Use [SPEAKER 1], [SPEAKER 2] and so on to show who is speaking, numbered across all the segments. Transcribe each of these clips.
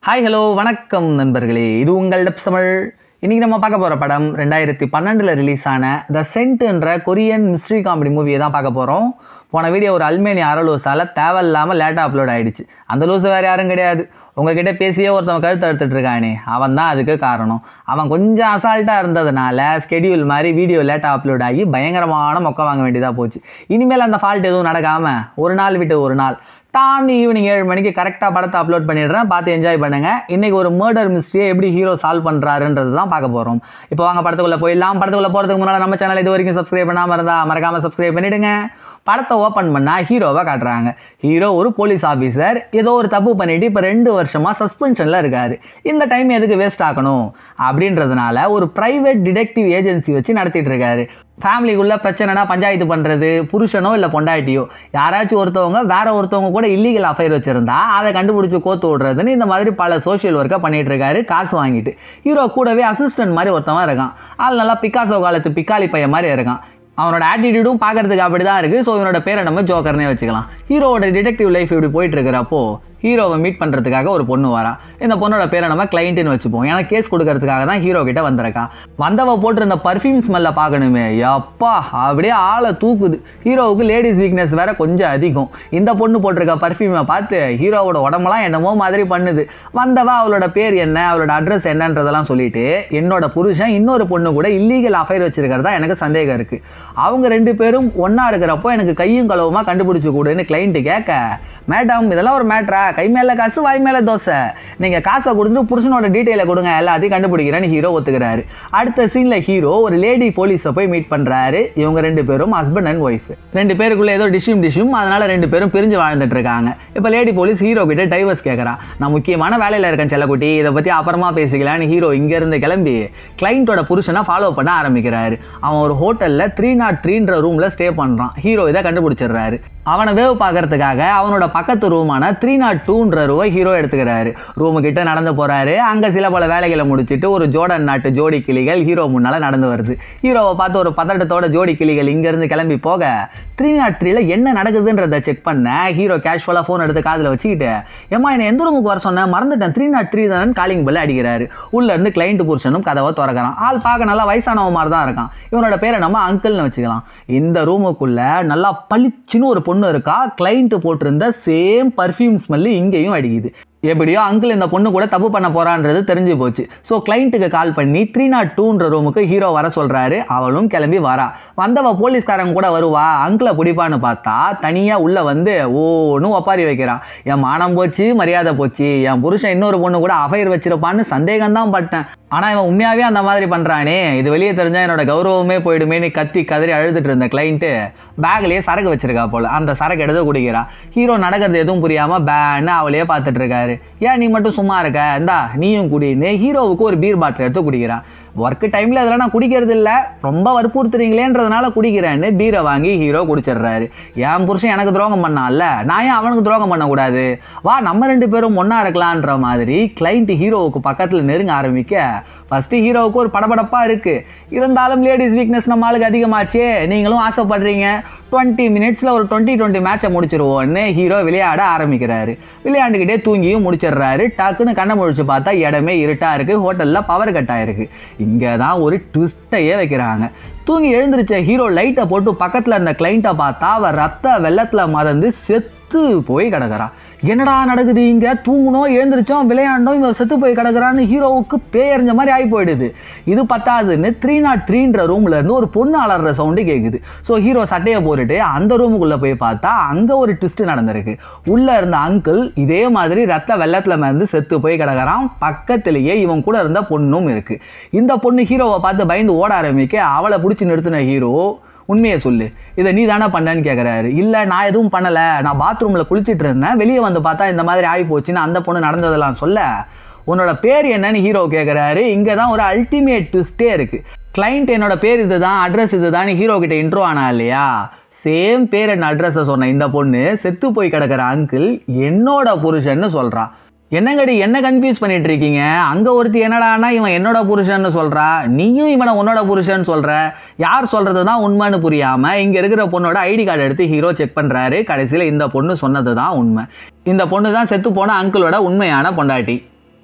[SPEAKER 1] hi hello வணக்கம் நண்பர்களே இது உங்கள் டப்ஸ் தமிழ் இன்றைக்கி நம்ம பார்க்க போகிற படம் ரெண்டாயிரத்தி பன்னெண்டில் ரிலீஸ் ஆன த சென்ட்ன்ற கொரியன் மிஸ்ட்ரி காமெடி மூவியை தான் பார்க்க போகிறோம் போன வீடியோ ஒரு அல்மேனி அரலூஸால் தேவையில்லாமல் லேட்டாக அப்லோட் ஆயிடுச்சு அந்த லூஸ் வேறு யாரும் கிடையாது உங்ககிட்ட பேசியே ஒருத்தவன் கழுத்து எடுத்துட்டு இருக்கானே அவன் தான் அதுக்கு காரணம் அவன் கொஞ்சம் அசால்ட்டாக இருந்ததுனால ஸ்கெடியூல் மாதிரி வீடியோ லேட்டாக அப்லோட் ஆகி பயங்கரமான மொக்க வாங்க வேண்டியதாக போச்சு இனிமேல் அந்த ஃபால்ட் எதுவும் நடக்காமல் ஒரு நாள் விட்டு ஒரு நாள் டான் ஈவினிங் ஏழு மணிக்கு கரெக்டாக படத்தை அப்லோட் பண்ணிடுறேன் பார்த்து என்ஜாய் பண்ணுங்க இன்னைக்கு ஒரு மர்டர் மிஸ்ட்ரியை எப்படி ஹீரோ சால்வ் பண்ணுறாருன்றது தான் பார்க்க போகிறோம் இப்போ வாங்க படத்துக்குள்ளே போயிடலாம் படத்துக்குள்ளே போகிறதுக்கு முன்னால் நம்ம சேனல் இது வரைக்கும் சப்ஸ்கிரைப் பண்ணாமல் இருந்தால் மறக்காமல் சப்ஸ்கிரைப் பண்ணிவிடுங்க படத்தை ஓப்பன் பண்ணால் ஹீரோவை காட்டுறாங்க ஹீரோ ஒரு போலீஸ் ஆஃபீஸர் ஏதோ ஒரு தப்பு பண்ணிட்டு இப்போ ரெண்டு வருஷமாக சஸ்பென்ஷனில் இருக்கார் இந்த டைம் எதுக்கு வேஸ்ட் ஆக்கணும் அப்படின்றதுனால ஒரு ப்ரைவேட் டிடெக்டிவ் ஏஜென்சி வச்சு நடத்திட்டு இருக்காரு ஃபேமிலிக்குள்ளே பிரச்சனைனா பஞ்சாயத்து பண்ணுறது புருஷனோ இல்லை பொண்டாட்டியோ யாராச்சும் ஒருத்தவங்க வேற ஒருத்தவங்க கூட இல்லீகல் அஃபைர் வச்சுருந்தா அதை கண்டுபிடிச்சி கோத்து விடுறதுன்னு இந்த மாதிரி பல சோஷியல் ஒர்க்கை பண்ணிட்டு இருக்காரு காசு வாங்கிட்டு ஹீரோ கூடவே அசிஸ்டன்ட் மாதிரி ஒருத்தவன் இருக்கான் ஆள் நல்லா பிக்காசோ காலத்து பிக்காலி பையன் மாதிரி இருக்கான் அவனோட ஆட்டிடியூடும் பார்க்கறதுக்கு அப்படி தான் இருக்குது ஸோ இவனோட பேரை நம்ம ஜோக்கர்னே வச்சுக்கலாம் ஹீரோவோட டிடெக்டிவ் லைஃப் இப்படி போயிட்டு இருக்கிறப்போ ஹீரோவை மீட் பண்ணுறதுக்காக ஒரு பொண்ணு வரா இந்த பொண்ணோட பேரை நம்ம கிளைண்ட்டுன்னு வச்சுப்போம் ஏன்னா கேஸ் கொடுக்கறதுக்காக தான் ஹீரோ கிட்ட வந்திருக்கா வந்தவ போட்டிருந்த பர்ஃப்யூம் ஸ்மெல்ல பார்க்கணுமே எப்பா அப்படியே ஆளை தூக்குது ஹீரோவுக்கு லேடிஸ் வீக்னஸ் வேற கொஞ்சம் அதிகம் இந்த பொண்ணு போட்டிருக்க பர்ஃப்யூமை பார்த்து ஹீரோவோட உடம்பெல்லாம் என்னமோ மாதிரி பண்ணுது வந்தவ அவளோட பேர் என்ன அவளோட அட்ரஸ் என்னன்றதெல்லாம் சொல்லிட்டு என்னோட புருஷன் இன்னொரு பொண்ணு கூட இல்லீகல் அஃபைர் வச்சிருக்கிறதா எனக்கு சந்தேகம் இருக்கு அவங்க ரெண்டு பேரும் ஒன்றா இருக்கிறப்போ எனக்கு கையும் களவுமா கண்டுபிடிச்சு கொடுன்னு கிளைண்ட்டு கேட்க மேடம் இதெல்லாம் ஒரு மேட்ரா கை மேலே காசு வாய் மேலே தோசை நீங்கள் காசை கொடுத்துட்டு புருஷனோட டீட்டெயிலை கொடுங்க எல்லாத்தையும் கண்டுபிடிக்கிறேன்னு ஹீரோ ஒத்துக்கிறாரு அடுத்த சீனில் ஹீரோ ஒரு லேடி போலீஸை போய் மீட் பண்ணுறாரு இவங்க ரெண்டு பேரும் ஹஸ்பண்ட் அண்ட் ஒய்ஃப் ரெண்டு பேருக்குள்ள ஏதோ டிஷ்யூம் டிஷ்யூம் அதனால ரெண்டு பேரும் பிரிஞ்சு வாழ்ந்துட்டு இருக்காங்க இப்போ லேடி போலீஸ் ஹீரோ கிட்ட டைவர்ஸ் கேட்குறா நான் முக்கியமான வேலையில் இருக்கேன் செல்லக்குட்டி இதை பற்றி அப்புறமா பேசிக்கலான்னு ஹீரோ இங்கேருந்து கிளம்பி கிளைண்ட்டோட புருஷனை ஃபாலோ பண்ண ஆரம்பிக்கிறாரு அவன் ஒரு ஹோட்டலில் த்ரீ நாட் த்ரீன்ற ரூமில் ஸ்டே பண்ணுறான் ஹீரோ இதை கண்டுபிடிச்சிடுறாரு அவனை வேவ் பார்க்கறதுக்காக அவனோட பக்கத்து ரூமான த்ரீ நாட் டூன்ற ரூவை ஹீரோ எடுத்துக்கிறாரு ரூமு கிட்ட நடந்து போறாரு அங்கே சில பல வேலைகளை முடிச்சுட்டு ஒரு ஜோர்டன் நாட்டு ஜோடி கிளிகள் ஹீரோ முன்னால் நடந்து வருது ஹீரோவை பார்த்து ஒரு பதட்டத்தோட ஜோடி கிளிகள் இங்கேருந்து கிளம்பி போக த்ரீ நாட் த்ரீல என்ன நடக்குதுன்றதை செக் பண்ண ஹீரோ கேஷுவலாக ஃபோன் எடுத்து காதில் வச்சுக்கிட்டு ஏமா என்னை எந்த ரூமுக்கு வர சொன்னேன் மறந்துட்டேன் த்ரீ நாட் த்ரீ தானே காலிங் பெல் அடிக்கிறாரு உள்ள இருந்து கிளைண்ட் புருஷனும் கதவை திறக்கிறான் ஆள் பார்க்க நல்லா வயசானவ மாதிரி தான் இருக்கான் இவனோட பேரை நம்ம அங்கிள்னு வச்சுக்கலாம் இந்த ரூமுக்குள்ள நல்லா பளிச்சுன்னு ஒரு பொண்ணு இருக்கா கிளைண்ட் போட்டிருந்த சேம் பர்ஃப்யூம் ஸ்மெல்லு இங்கேயும் அடிக்குது எப்படியோ அங்கிள் இந்த பொண்ணு கூட தப்பு பண்ண போறான்றது தெரிஞ்சு போச்சு ஸோ கிளைண்ட்டுக்கு கால் பண்ணி த்ரீ நாட் டூன்ற ரூமுக்கு ஹீரோ வர சொல்றாரு அவளும் கிளம்பி வரா வந்தவ போலீஸ்காரங்க கூட வருவா அங்கிளை பிடிப்பான்னு பார்த்தா தனியாக உள்ள வந்து ஓன்னு ஒப்பாரி வைக்கிறான் என் மானம் போச்சு மரியாதை போச்சு என் புருஷன் இன்னொரு பொண்ணு கூட அஃபைர் வச்சிருப்பான்னு சந்தேகம் தான் பட்டேன் ஆனால் இவன் உண்மையாகவே அந்த மாதிரி பண்ணுறானே இது வெளியே தெரிஞ்சா என்னோட கௌரவமே போயிடுமேன்னு கத்தி கதறி அழுதுட்டு இருந்த கிளைண்ட்டு பேக்லேயே சரக்கு வச்சிருக்கா போல அந்த சரக்கு எடுத்து குடிக்கிறா ஹீரோ நடக்கிறது எதுவும் புரியாமல் பேன்னு அவளையே பார்த்துட்டு இருக்காரு ஏன் நீ மட்டும் சும்மா இருக்க இந்தா நீயும் குடின்னு ஹீரோவுக்கு ஒரு பீர் பாட்டில் எடுத்து குடிக்கிறான் ஒர்க்கு டைமில் அதெல்லாம் நான் குடிக்கிறது இல்லை ரொம்ப வற்புறுத்துறீங்களேன்றதுனால குடிக்கிறேன்னு பீரை வாங்கி ஹீரோ குடிச்சிடுறாரு என் புருஷன் எனக்கு துரோகம் பண்ணான்ல நான் ஏன் அவனுக்கு துரோகம் பண்ணக்கூடாது வா நம்ம ரெண்டு பேரும் ஒன்றா இருக்கலான்ற மாதிரி கிளைண்ட் ஹீரோவுக்கு பக்கத்தில் நெருங்க ஆரம்பிக்க ஃபஸ்ட்டு ஹீரோவுக்கு ஒரு படபடப்பாக இருக்குது இருந்தாலும் லேடிஸ் வீக்னஸ் நம்ம ஆளுக்கு அதிகமாச்சே நீங்களும் ஆசைப்படுறீங்க டுவெண்ட்டி மினிட்ஸில் ஒரு டுவெண்ட்டி டுவெண்ட்டி மேட்சை முடிச்சிருவோன்னு ஹீரோ விளையாட ஆரம்பிக்கிறாரு விளையாண்டுக்கிட்டே தூங்கியும் முடிச்சிடுறாரு டக்குன்னு கண்ணை முழிச்சு பார்த்தா இடமே இருட்டாக இருக்குது ஹோட்டலில் பவர் கட் ஆயிருக்கு இங்கே தான் ஒரு ட்விஸ்ட்டையே வைக்கிறாங்க தூங்கி எழுந்திருச்ச ஹீரோ லைட்டை போட்டு பக்கத்தில் இருந்த கிளைண்ட்டை பார்த்தா அவன் ரத்த வெள்ளத்தில் மறந்து செத்து போய் கிடக்குறான் என்னடா நடக்குது இங்கே தூங்கணும் எழுந்திரிச்சோம் விளையாண்டோம் இவன் செத்து போய் கிடக்குறான்னு ஹீரோவுக்கு பேயறிஞ்ச மாதிரி ஆகி போயிடுது இது பத்தாதுன்னு த்ரீ நாட் த்ரீன்ற ரூம்ல இருந்து ஒரு பொண்ணு அலற சவுண்டு கேட்குது ஸோ ஹீரோ சட்டையை போட்டுட்டு அந்த ரூமுக்குள்ளே போய் பார்த்தா அங்கே ஒரு ட்விஸ்ட் நடந்திருக்கு உள்ளே இருந்த அங்கிள் இதே மாதிரி ரத்த வெள்ளத்தில் மருந்து செத்து போய் கிடக்குறான் பக்கத்திலேயே இவன் கூட இருந்த பொண்ணும் இருக்கு இந்த பொண்ணு ஹீரோவை பார்த்து பயந்து ஓட ஆரம்பிக்க அவளை பிடிச்சி நிறுத்தின ஹீரோ உண்மையை சொல்லு இதை நீ தானே பண்ணேன்னு கேட்குறாரு இல்லை நான் எதுவும் பண்ணலை நான் பாத்ரூமில் குளிச்சிட்டு இருந்தேன் வெளியே வந்து பார்த்தா இந்த மாதிரி ஆகி போச்சுன்னு அந்த பொண்ணு நடந்ததெல்லாம் சொல்ல உன்னோட பேர் என்னன்னு ஹீரோ கேட்குறாரு இங்கே தான் ஒரு அல்டிமேட் ட்விஸ்டே இருக்குது கிளைண்ட் என்னோட பேர் இதுதான் அட்ரஸ் இதுதான் ஹீரோ கிட்ட இன்ட்ரோ ஆனா இல்லையா சேம் பேர் என்ன அட்ரஸை சொன்ன இந்த பொண்ணு செத்து போய் கிடக்கிற அங்கிள் என்னோட புருஷன்னு சொல்கிறா என்னங்கடி என்ன கன்ஃபியூஸ் பண்ணிட்டு இருக்கீங்க அங்க ஒருத்தி என்னடான்னா இவன் என்னோட புருஷன்னு சொல்றா நீயும் இவனை உன்னோட புருஷன்னு சொல்ற யார் சொல்றது தான் உண்மைன்னு புரியாம இங்க இருக்கிற பொண்ணோட ஐடி கார்டு எடுத்து ஹீரோ செக் பண்றாரு கடைசியில இந்த பொண்ணு சொன்னது தான் உண்மை இந்த பொண்ணு தான் செத்து போன அங்கிளோட உண்மையான பொண்டாட்டி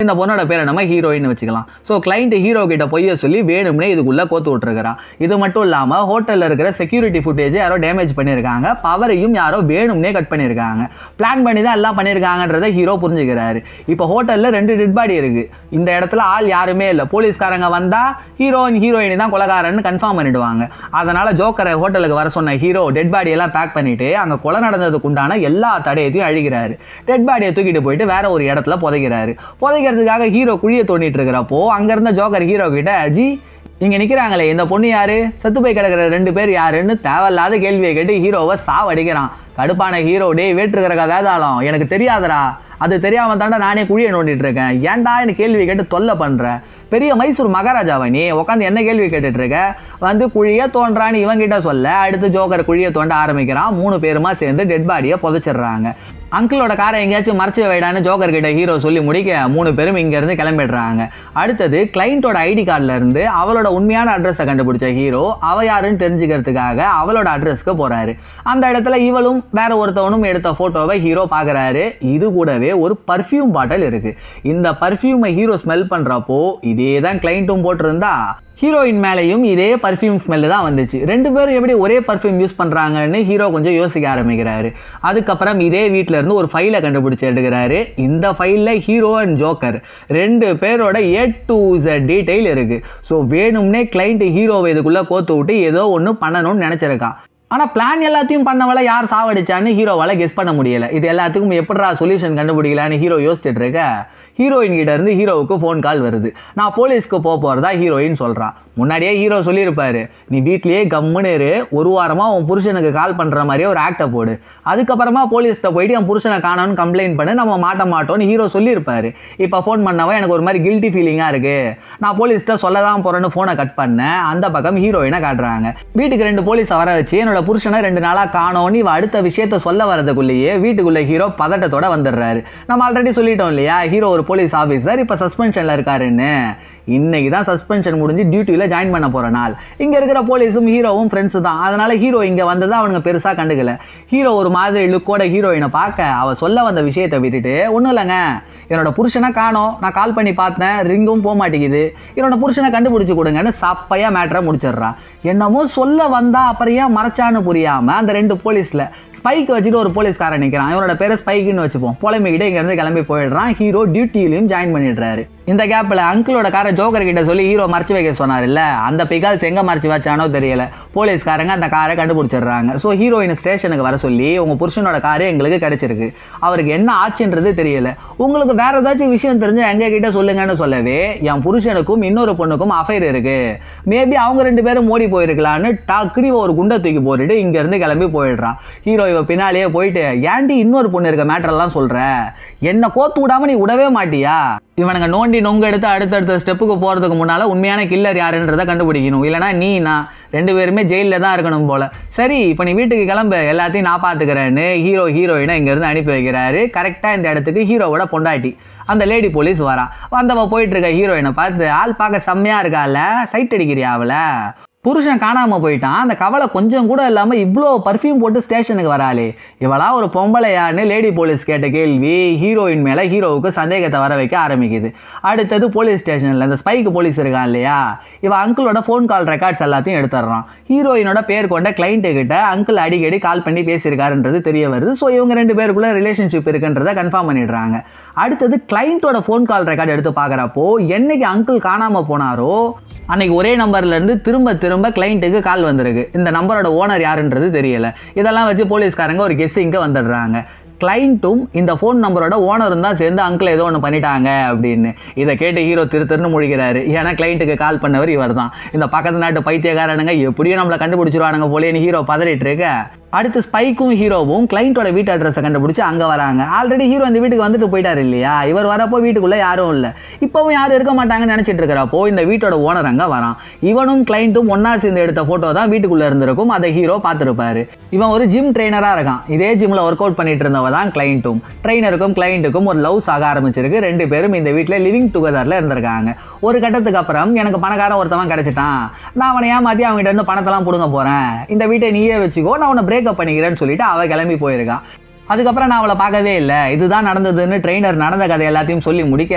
[SPEAKER 1] இந்த பொண்ணோட பேரை நம்ம ஹீரோயின் வச்சுக்கலாம் ஸோ கிளைண்ட் ஹீரோ கிட்ட பொய்ய சொல்லி வேணும்னே இதுக்குள்ள கோத்து விட்டுருக்கிறான் இது மட்டும் இல்லாமல் ஹோட்டலில் இருக்கிற செக்யூரிட்டி ஃபுட்டேஜ் யாரோ டேமேஜ் பண்ணியிருக்காங்க பவரையும் யாரோ வேணும்னே கட் பண்ணியிருக்காங்க பிளான் பண்ணி தான் எல்லாம் பண்ணியிருக்காங்கன்றதை ஹீரோ புரிஞ்சுக்கிறாரு இப்போ ஹோட்டலில் ரெண்டு டெட் பாடி இருக்கு இந்த இடத்துல ஆள் யாருமே இல்லை போலீஸ்காரங்க வந்தா ஹீரோயின் ஹீரோயின் தான் கொலகாரன்னு கன்ஃபார்ம் பண்ணிடுவாங்க அதனால ஜோக்கரை ஹோட்டலுக்கு வர சொன்ன ஹீரோ டெட் பாடி எல்லாம் பேக் பண்ணிட்டு அங்கே கொலை நடந்ததுக்கு உண்டான எல்லா தடயத்தையும் அழிக்கிறாரு டெட் பாடியை தூக்கிட்டு போயிட்டு வேற ஒரு இடத்துல புதைக்கிறாரு புதைக்கிறதுக்காக ஹீரோ குழியை தோண்டிட்டு இருக்கிறப்போ அங்க இருந்த ஜோக்கர் ஹீரோ கிட்ட ஜி இங்க நிக்கிறாங்களே இந்த பொண்ணு யாரு செத்து போய் கிடக்கிற ரெண்டு பேர் யாருன்னு தேவையில்லாத கேள்வியை கேட்டு ஹீரோவை சாவடிக்கிறான் கடுப்பான ஹீரோ டேய் வேற்றுக்கிற வேதாளம் எனக்கு தெரியாதடா அது தெரியாம தாண்டா நானே குழியை நோண்டிட்டு இருக்கேன் ஏன்டா எனக்கு கேள்வி கேட்டு தொல்லை பண்ற பெரிய மைசூர் மகாராஜாவை நீ உட்காந்து என்ன கேள்வி கேட்டுட்டு இருக்க வந்து குழியை தோன்றான்னு இவன் கிட்ட சொல்ல அடுத்து ஜோக்கர் குழியை தோண்ட ஆரம்பிக்கிறான் மூணு பேருமா சேர்ந்து டெட் பாடியை புதைச்சிடுறாங்க அங்கிளோட காரை எங்கேயாச்சும் மறைச்சு வைடான்னு ஜோக்கர் கிட்ட ஹீரோ சொல்லி முடிக்க மூணு பேரும் இங்கேருந்து கிளம்பிடுறாங்க அடுத்தது கிளைண்ட்டோட ஐடி கார்டில் இருந்து அவளோட உண்மையான அட்ரஸை கண்டுபிடிச்ச ஹீரோ அவ யாருன்னு தெரிஞ்சுக்கிறதுக்காக அவளோட அட்ரஸ்க்கு போறாரு அந்த இடத்துல இவளும் வேற ஒருத்தவனும் எடுத்த போட்டோவை ஹீரோ பார்க்குறாரு இது கூடவே ஒரு பர்ஃப்யூம் பாட்டில் இருக்கு இந்த பர்ஃப்யூமை ஹீரோ ஸ்மெல் பண்றப்போ இதே தான் கிளைண்ட்டும் போட்டிருந்தா ஹீரோயின் மேலேயும் இதே பர்ஃப்யூம் ஸ்மெல்லு தான் வந்துச்சு ரெண்டு பேரும் எப்படி ஒரே பர்ஃப்யூம் யூஸ் பண்ணுறாங்கன்னு ஹீரோ கொஞ்சம் யோசிக்க ஆரம்பிக்கிறாரு அதுக்கப்புறம் இதே வீட்டில் இருந்து ஒரு ஃபைலை கண்டுபிடிச்சு எடுக்கிறாரு இந்த ஃபைலில் ஹீரோ அண்ட் ஜோக்கர் ரெண்டு பேரோட ஏ டு Z டீட்டெயில் இருக்குது ஸோ வேணும்னே கிளைண்ட் ஹீரோவை இதுக்குள்ளே கோத்து விட்டு ஏதோ ஒன்று பண்ணணும்னு நினச்சிருக்கான் ஆனால் பிளான் எல்லாத்தையும் பண்ணவள யார் சாவடிச்சான்னு ஹீரோவால் கெஸ் பண்ண முடியல இது எல்லாத்துக்கும் எப்படிடா சொல்யூஷன் கண்டுபிடிக்கலான்னு ஹீரோ யோசிச்சுட்டு இருக்க ஹீரோயின் கிட்ட இருந்து ஹீரோவுக்கு ஃபோன் கால் வருது நான் போலீஸ்க்கு போக போகிறதா ஹீரோயின் சொல்கிறான் முன்னாடியே ஹீரோ சொல்லியிருப்பாரு நீ வீட்லயே கம்முன்னு இரு ஒரு வாரமாக உன் புருஷனுக்கு கால் பண்ணுற மாதிரியே ஒரு ஆக்டை போடு அதுக்கப்புறமா போலீஸ்கிட்ட போயிட்டு என் புருஷனை காணோன்னு கம்ப்ளைண்ட் பண்ணு நம்ம மாட்ட மாட்டோம்னு ஹீரோ சொல்லியிருப்பாரு இப்போ ஃபோன் பண்ணவன் எனக்கு ஒரு மாதிரி கில்ட்டி ஃபீலிங்காக இருக்குது நான் போலீஸ்கிட்ட சொல்ல தான் போகிறேன்னு ஃபோனை கட் பண்ணேன் அந்த பக்கம் ஹீரோயினை காட்டுறாங்க வீட்டுக்கு ரெண்டு போலீஸை வர வச்சு என்னோட புருஷனை ரெண்டு நாளாக காணோன்னு இவ அடுத்த விஷயத்த சொல்ல வரதுக்குள்ளேயே வீட்டுக்குள்ளே ஹீரோ பதட்டத்தோட வந்துடுறாரு நம்ம ஆல்ரெடி சொல்லிட்டோம் இல்லையா ஹீரோ ஒரு போலீஸ் ஆஃபீஸர் இப்போ சஸ்பென்ஷனில் இருக்காருன்னு இன்னைக்கு தான் சஸ்பென்ஷன் முடிஞ்சு டியூட்டியில் ஜாயின் பண்ண போகிற நாள் இங்கே இருக்கிற போலீஸும் ஹீரோவும் ஃப்ரெண்ட்ஸ் தான் அதனால ஹீரோ இங்கே வந்ததை அவனுங்க பெருசாக கண்டுக்கல ஹீரோ ஒரு மாதிரி லுக்கோட ஹீரோயினை பார்க்க அவ சொல்ல வந்த விஷயத்தை விட்டுட்டு ஒன்றும் இல்லைங்க என்னோட புருஷனை காணோம் நான் கால் பண்ணி பார்த்தேன் ரிங்கும் போக மாட்டேங்குது என்னோட புருஷனை கண்டுபிடிச்சு கொடுங்கன்னு சப்பையா மேட்டரை முடிச்சிடுறா என்னமோ சொல்ல வந்தா அப்புறம் ஏன் மறைச்சான்னு புரியாம அந்த ரெண்டு போலீஸ்ல ஸ்பைக் வச்சுட்டு ஒரு போலீஸ்காரன் நிற்கிறான் இவனோட பேரை ஸ்பைக்குன்னு வச்சுப்போம் புலம்பிக்கிட்டே இங்கேருந்து கிளம்பி போயிடுறான் ஹீரோ டியூட்டிலையும் ஜாயின் பண்ணிடுறாரு இந்த கேப்பில் அங்கிளோட காரை ஜோக்கர் கிட்ட சொல்லி ஹீரோ மறைச்சு வைக்க சொன்னார் இல்ல அந்த பிகால்ஸ் எங்கே மறைச்சு வச்சானோ தெரியல போலீஸ்காரங்க அந்த காரை கண்டுபிடிச்சிடுறாங்க ஸோ ஹீரோயின் ஸ்டேஷனுக்கு வர சொல்லி உங்கள் புருஷனோட காரு எங்களுக்கு கிடைச்சிருக்கு அவருக்கு என்ன ஆச்சுன்றது தெரியல உங்களுக்கு வேற ஏதாச்சும் விஷயம் தெரிஞ்சா எங்க கிட்ட சொல்லுங்கன்னு சொல்லவே என் புருஷனுக்கும் இன்னொரு பொண்ணுக்கும் அஃபைர் இருக்கு மேபி அவங்க ரெண்டு பேரும் ஓடி போயிருக்கலான்னு டக்குனி ஒரு குண்டை தூக்கி போட்டுட்டு இங்கேருந்து கிளம்பி போயிடுறான் ஹீரோ இவ பின்னாலேயே போயிட்டு ஏன்டி இன்னொரு பொண்ணு இருக்க மேட்டரெல்லாம் சொல்ற என்ன கோத்து விடாம நீ விடவே மாட்டியா இவனுங்க நோண்டி நொங்கு எடுத்து அடுத்தடுத்த ஸ்டெப்புக்கு போகிறதுக்கு முன்னால் உண்மையான கில்லர் யாருன்றதை கண்டுபிடிக்கணும் இல்லைனா நீ நான் ரெண்டு பேருமே ஜெயிலில் தான் இருக்கணும் போல சரி இப்போ நீ வீட்டுக்கு கிளம்பு எல்லாத்தையும் நான் பார்த்துக்கிறேன்னு ஹீரோ ஹீரோயினை இங்கேருந்து அனுப்பி வைக்கிறாரு கரெக்டாக இந்த இடத்துக்கு ஹீரோவோட பொண்டாட்டி அந்த லேடி போலீஸ் வரா வந்தவ போயிட்டு இருக்க ஹீரோயினை பார்த்து ஆள் பார்க்க செம்மையாக இருக்கால சைட் அடிக்கிறியா அவளை புருஷன் காணாமல் போயிட்டான் அந்த கவலை கொஞ்சம் கூட இல்லாமல் இவ்வளோ பர்ஃப்யூம் போட்டு ஸ்டேஷனுக்கு வராளே இவளா ஒரு பொம்பளையான்னு லேடி போலீஸ் கேட்ட கேள்வி ஹீரோயின் மேலே ஹீரோவுக்கு சந்தேகத்தை வர வைக்க ஆரம்பிக்குது அடுத்தது போலீஸ் ஸ்டேஷனில் இந்த ஸ்பைக்கு போலீஸ் இருக்கான் இல்லையா இவன் அங்கிளோட ஃபோன் கால் ரெக்கார்ட்ஸ் எல்லாத்தையும் எடுத்துடுறான் ஹீரோயினோட பேர் கொண்ட கிளைண்ட்டு கிட்ட அங்கிள் அடிக்கடி கால் பண்ணி பேசியிருக்காருன்றது தெரிய வருது ஸோ இவங்க ரெண்டு பேருக்குள்ள ரிலேஷன்ஷிப் இருக்குன்றதை கன்ஃபார்ம் பண்ணிடுறாங்க அடுத்தது கிளைண்ட்டோட ஃபோன் கால் ரெக்கார்ட் எடுத்து பார்க்குறப்போ என்னைக்கு அங்கிள் காணாமல் போனாரோ அன்னைக்கு ஒரே நம்பர்ல இருந்து திரும்ப திரும்ப கிளைண்ட்டுக்கு கால் வந்திருக்கு இந்த நம்பரோட ஓனர் யாருன்றது தெரியல இதெல்லாம் வச்சு போலீஸ்காரங்க ஒரு கெஸ்ஸிங்க வந்துடுறாங்க கிளைண்ட்டும் இந்த ஃபோன் நம்பரோட ஓனரும் தான் சேர்ந்து அங்கிள் ஏதோ ஒன்று பண்ணிட்டாங்க அப்படின்னு இதை கேட்டு ஹீரோ திரு திருன்னு முழிக்கிறாரு ஏன்னா கிளைண்ட்டுக்கு கால் பண்ணவர் இவர் தான் இந்த பக்கத்து நாட்டு பைத்தியக்காரனுங்க எப்படியும் நம்மளை கண்டுபிடிச்சிருவானுங்க போலேன்னு ஹீரோ பதறிட்டு இருக்க அடுத்து ஸ்பைக்கும் ஹீரோவும் கிளைண்ட்டோட வீட்டு அட்ரஸை கண்டுபிடிச்சு அங்கே வராங்க ஆல்ரெடி ஹீரோ இந்த வீட்டுக்கு வந்துட்டு போயிட்டாரு இல்லையா இவர் வரப்போ வீட்டுக்குள்ளே யாரும் இல்லை இப்போவும் யாரும் இருக்க மாட்டாங்கன்னு நினச்சிட்டு இருக்கிறப்போ இந்த வீட்டோட ஓனர் அங்கே வரான் இவனும் கிளைண்ட்டும் ஒன்றா சேர்ந்து எடுத்த ஃபோட்டோ தான் வீட்டுக்குள்ளே இருந்திருக்கும் அதை ஹீரோ பார்த்துருப்பாரு இவன் ஒரு ஜிம் ட்ரெயினராக இருக்கான் இதே ஜிம்மில் ஒர்க் அவுட் பண்ணிட்டு இருந்தவ தான் கிளைண்ட்டும் ட்ரெயினருக்கும் கிளைண்ட்டுக்கும் ஒரு லவ்ஸ் ஆக ஆரம்பிச்சிருக்கு ரெண்டு பேரும் இந்த வீட்டில் லிவிங் டுகெதரில் இருந்திருக்காங்க ஒரு கட்டத்துக்கு அப்புறம் எனக்கு பணக்காரன் ஒருத்தவன் கிடைச்சிட்டான் நான் அவனை ஏமாற்றி அவங்ககிட்ட இருந்து பணத்தெல்லாம் பிடுங்க போகிறேன் இந்த வீட்டை நீயே வச்சுக்கோ நான் உன்னை பிரேக்கப் பண்ணிக்கிறேன்னு சொல்லிட்டு அவள் கிளம்பி போயிருக்கான் அதுக்கப்புறம் நான் அவளை பார்க்கவே இல்லை இதுதான் நடந்ததுன்னு ட்ரெயினர் நடந்த கதை எல்லாத்தையும் சொல்லி முடிக்க